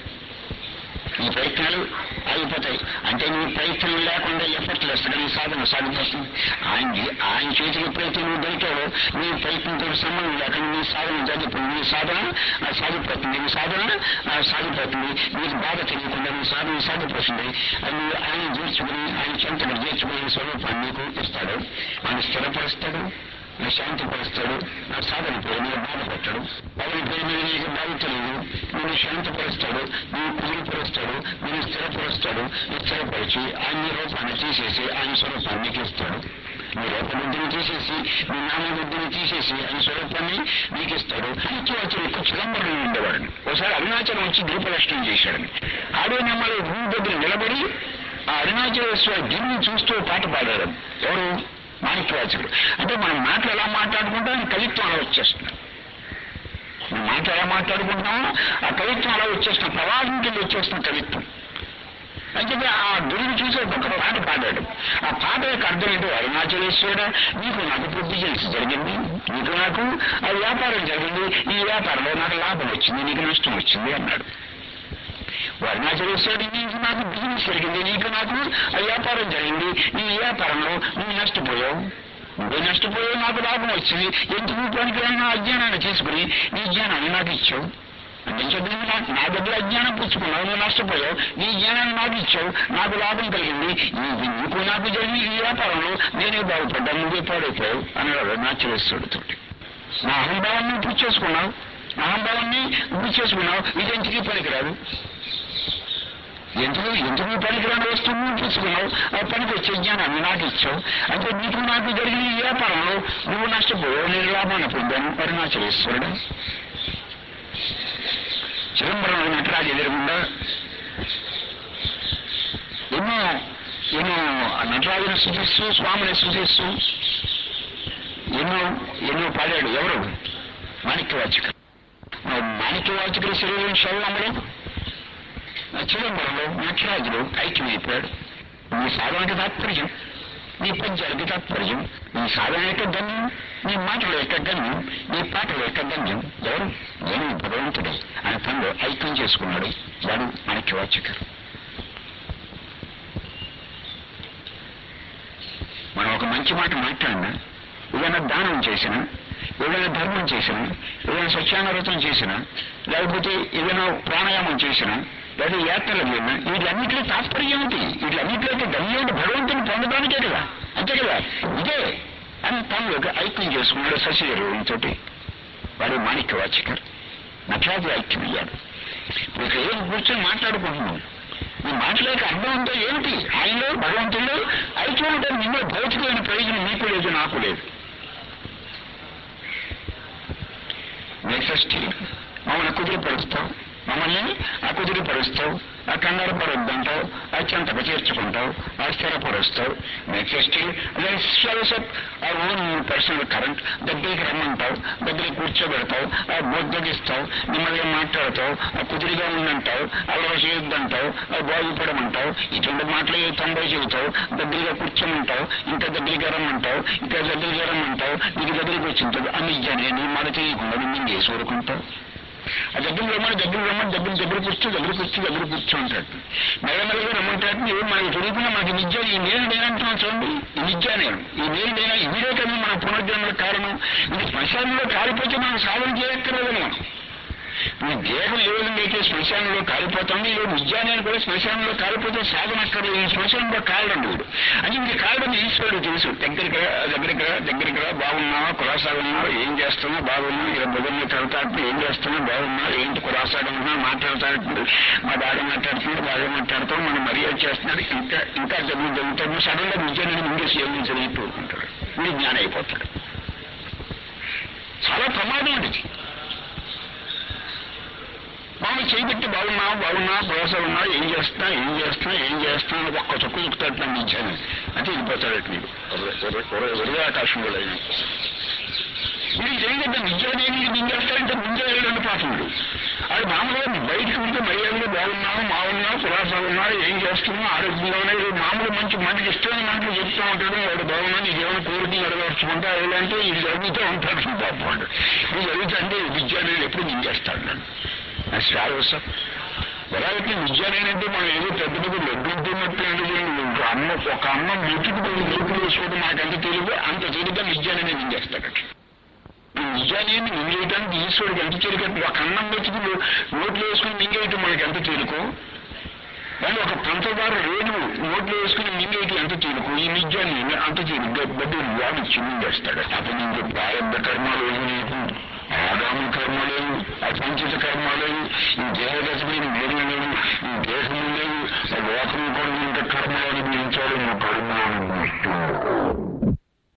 నీ ప్రయత్నాలు ఆగిపోతాయి అంటే నీ ప్రయత్నం లేకుండా ఎఫర్ట్ లేస్తాడు నీ సాధన సాగిపోతుంది ఆయన ఆయన చేతికి ఎప్పుడైతే నువ్వు దొరికావో నీ ప్రయత్నంతో సంబంధం లేకుండా నీ సాధన జరిగిపోతుంది నీ సాధన ఆ, సాగిపోతుంది నీ సాధన ఆ, సాగిపోతుంది నీకు బాధ తెలియకుండా నీ సాధన సాగిపోతుంది అది నువ్వు ఆయన చేర్చుకుని ఆయన చెంతను చేర్చుకుని స్వరూపాన్ని నీకు ఇస్తాడు ఆయన స్థిరపరుస్తాడు నా శాంతి పరుస్తాడు నా సాధన పేరు మీద బాధపెట్టాడు పవన్ పేరు మీద నీకు బాధ తెలియదు నేను శాంతిపరుస్తాడు నేను కుదిరిపరుస్తాడు నేను స్థిరపరుస్తాడు నీ స్థిరపరిచి ఆయన నీ రూపాన్ని తీసేసి ఆయన స్వరూపాన్ని నీకు ఇస్తాడు నీ రూపబుద్ధిని తీసేసి నీ నామబుద్ధిని తీసేసి ఆయన స్వరూపాన్ని నీకు ఇస్తాడు అనిత్యవచ్చిన ఎక్కువ చిదంబరం ఉండేవాడిని ఒకసారి అరుణాచలం వచ్చి దీపలక్షణం చేశాడని ఆడే నమ్మలు భూమి దగ్గర నిలబడి ఆ అరుణాచలేశ్వర గిరిని చూస్తూ పాట పాడారు ఎవరు మాణిక్యవాచకుడు అంటే మనం మాటలు ఎలా మాట్లాడుకుంటాం ఆయన కవిత్వం అలా వచ్చేస్తుంది మనం మాటలు ఎలా మాట్లాడుకుంటామో ఆ కవిత్వం అలా వచ్చేస్తున్న ప్రవాహం కింద వచ్చేస్తున్న కవిత్వం అంటే ఆ గురువు చూసి ఒక పాట పాడాడు ఆ పాట యొక్క అర్థం ఏంటో అరుణాచలేశ్వరుడ నీకు నాకు బుద్ధి చేసి జరిగింది నీకు నాకు ఆ వ్యాపారం జరిగింది ఈ వ్యాపారంలో నాకు లాభం వచ్చింది నీకు నష్టం వచ్చింది అన్నాడు అరుణాచలేశ్వరుడు నీకు నాకు బిజినెస్ జరిగింది నీకు నాకు ఆ వ్యాపారం జరిగింది ఈ వ్యాపారంలో నువ్వు నష్టపోయావు నువ్వు నష్టపోయావు నాకు లాభం వచ్చింది ఎందుకు పనికిరాని నా అజ్ఞానాన్ని తీసుకుని నీ జ్ఞానాన్ని నాకు ఇచ్చావు అందించదు నాకు నా దగ్గర అజ్ఞానం పుచ్చుకున్నావు నువ్వు నష్టపోయావు నీ జ్ఞానాన్ని నాకు ఇచ్చావు నాకు లాభం కలిగింది ఈ- నీకు నాకు జరిగిన ఈ వ్యాపారంలో నేనే బాగుపడ్డాను నువ్వే పాడైపోయావు అన్నాడు నాచలేశ్వరుడితో నా అహంభావాన్ని పుచ్చేసుకున్నావు నా అహంభావాన్ని పుచ్చేసుకున్నావు ఇదెంటికి పనికిరాదు ఎందుకు ఎందుకు పనికిరాని వస్తువు పుచ్చుకున్నావు ఆ పనికి వచ్చే జ్ఞానాన్ని నాకు ఇచ్చావు అంటే నీకు నాకు జరిగిన ఈ వ్యాపారంలో నువ్వు నష్టపోయావు నేను లాభాన్ని పొందాను అరుణాచలేశ్వరుడు చిదంబరం నటరాజు ఎదురుగుండా ఎన్నో ఎన్నో నటరాజుని సూచిస్తూ స్వామిని సూచిస్తూ ఎన్నో ఎన్నో పాడాడు ఎవరు మాణిక్యవాచక మాణిక్యవాచకుడి శరీరం శరీరంలో చిదంబరంలో నటరాజులు ఐక్యమైపోయాడు నీ సాధనకి తాత్పర్యం నీ పద్యాలకి తాత్పర్యం నీ సాధన యొక్క గమ్యం నీ మాటల యొక్క గమ్యం నీ పాటల యొక్క గమ్యం ఎవరు నేను భగవంతుడే ఆయన తనలో ఐక్యం చేసుకున్నాడు వాడు మాణిక్యవాచకుడు మనం ఒక మంచి మాట మాట్లాడినా ఏదైనా దానం చేసినా ఏదైనా ధర్మం చేసినా ఏదైనా సత్యానవ్రతం చేసినా లేకపోతే ఏదైనా ప్రాణాయామం చేసినా లేదా యాత్రలు వెళ్ళినా వీటన్నిటిలో తాత్పర్యం ఏంటి వీటన్నిటిలో అయితే గమ్యం భగవంతుని పొందడానికే కదా అంతే కదా ఇదే అని తనలోకి ఐక్యం చేసుకున్నాడు శశిధరునితో వాడు మాణిక్య వాచికర్ నటరాజు ఐక్యమయ్యాడు ఇప్పుడు ఇక్కడ ఏం కూర్చొని మాట్లాడుకుంటున్నాం ఈ మాటలకు అర్థం ఉందో ఏమిటి ఆయనలో భగవంతుల్లో అవి చూడటం నిన్న భౌతికమైన ప్రయోజనం మీకు లేదు నాకు లేదు నెక్స్ట్ మమ్మల్ని కుదిరిపరుస్తావు మమ్మల్ని ఆ కుదిరిపరుస్తావు ఆ కంగారు పడొద్దంటావు ఆ చెంతకు చేర్చుకుంటావు ఆ స్థిరపరుస్తావు నెక్స్ట్ స్వల్స్ ఆ ఓన్ పర్సనల్ కరెంట్ దగ్గరికి రమ్మంటావు దగ్గరికి కూర్చోబెడతావు ఆ బొద్దగిస్తావు నెమ్మదిగా మాట్లాడతావు ఆ కుదిరిగా ఉందంటావు అలా చేయొద్దంటావు ఆ బాగుపడమంటావు ఇటువంటి మాటలు తొంభై చెబుతావు దగ్గరగా కూర్చోమంటావు ఇంకా దగ్గరికి రమ్మంటావు ఇంకా దగ్గరికి రమ్మంటావు నీకు దగ్గరికి వచ్చింటావు అన్ని జనే మాట చేయకుండా నిన్ను వేసి ఊరుకుంటావు ఆ దగ్గర రమ్మని దగ్గర రమ్మని దగ్గర దగ్గర కూర్చో దగ్గర కూర్చో దగ్గర కూర్చో అంటాడు మెల్లమెల్లగా రమ్మంటాడు నువ్వు మనకి తెలియకుండా మనకి నిజం ఈ నేను నేనంటున్నాను చూడండి ఈ నిజా నేను ఈ నేను నేనా ఇదే కదా మన పునర్జన్మల కారణం ఇది శ్మశానంలో కాలిపోతే మనం సాధన చేయక్కర్లేదు మనం ఈ దేహం ఏ విధంగా అయితే శ్మశానంలో కాలిపోతుంది ఈ విజ్ఞానాన్ని కూడా శ్మశానంలో కాలిపోతే సాధన అక్కడ ఈ శ్మశానంలో కాలడం వీడు అని ఇది కాలడం ఈశ్వరుడు తెలుసు దగ్గరికి రా, దగ్గరికి రా, దగ్గరికి రా, బాగున్నావా కులాసాగా ఉన్నావా ఏం చేస్తున్నా బాగున్నా ఇలా బుధంలో కలుతాడు ఏం చేస్తున్నా బాగున్నా ఏంటి కులాసాగా ఉన్నా మాట్లాడతాడు మా బాగా మాట్లాడుతున్నాడు బాగా మాట్లాడుతాం మనం మర్యాద చేస్తున్నాడు ఇంకా ఇంకా జరుగుతుంది జరుగుతుంది సడన్ గా విజ్ఞానాన్ని ముందే సేవం జరిగిపోతుంటాడు వీడు జ్ఞానం అయిపోతాడు చాలా ప్రమాదం అది మామూలు చేయబెట్టి బాగున్నా బాగున్నా భరోసా ఉన్నా ఏం చేస్తున్నా ఏం చేస్తున్నా ఏం చేస్తున్నా అని ఒక్క చొక్కు చుక్కుతాడు నన్ను ఇచ్చాను అంటే వెళ్ళిపోతాడట నీకు వృధా ఆకాశంలో అయినా మీరు జరిగిందంటే నిజాన్ని మింగేస్తారంటే ముందే వెళ్ళండి పాపముడు అది మామూలుగా బయటకు ఉంటే మర్యాదగా బాగున్నావు బాగున్నావు కులాసా ఉన్నావు ఏం చేస్తున్నావు ఆరోగ్యంగా ఉన్నాయి ఇది మామూలు మంచి మనకి ఇష్టమైన మాటలు చెప్తూ ఉంటాడు వాడు బాగున్నా నీకేమైనా కోరికలు నెరవేర్చుకుంటా ఏదంటే ఇది జరుగుతూ ఉంటాడు పాపం ఇది జరుగుతుంటే విద్యాలయం ఎప్పుడు మింగేస్తాడు నన్ను అది శ్రావసం ఎలాగైతే విద్యాలయంటే మనం ఏదో పెద్ద పెద్ద లడ్డుంటున్నట్టు అంటే అమ్మ ఒక అమ్మ మెతుకు మెతుకులు వేసుకోవడం మాకంత తెలియదు అంత తెలియదా విద్యాలయం మింగేస్తాడట ఈ నిజాన్ని మింగేయడానికి ఈశ్వరుడికి ఎంత తేలిక ఒక అన్నం మెతుకు నోట్లు వేసుకుని మింగేయటం మనకి ఎంత తేలికో కానీ ఒక పంచదార రేణు నోట్లు వేసుకుని మింగేయటం ఎంత తేలికో ఈ నిజాన్ని అంత తేలిక బడ్డీ వాడు చిమ్మింగేస్తాడు అతను ఇంక ప్రారంభ కర్మాలు ఏమి లేదు ఆగామి కర్మ లేవు అసంచిత కర్మ లేవు ఈ దేహదశమైన వేరు లేవు ఈ దేహము లేవు ఆ లోకము కూడా ఇంత కర్మలు అనుభవించాలి ఈ కర్మ అనుభవిస్తుంది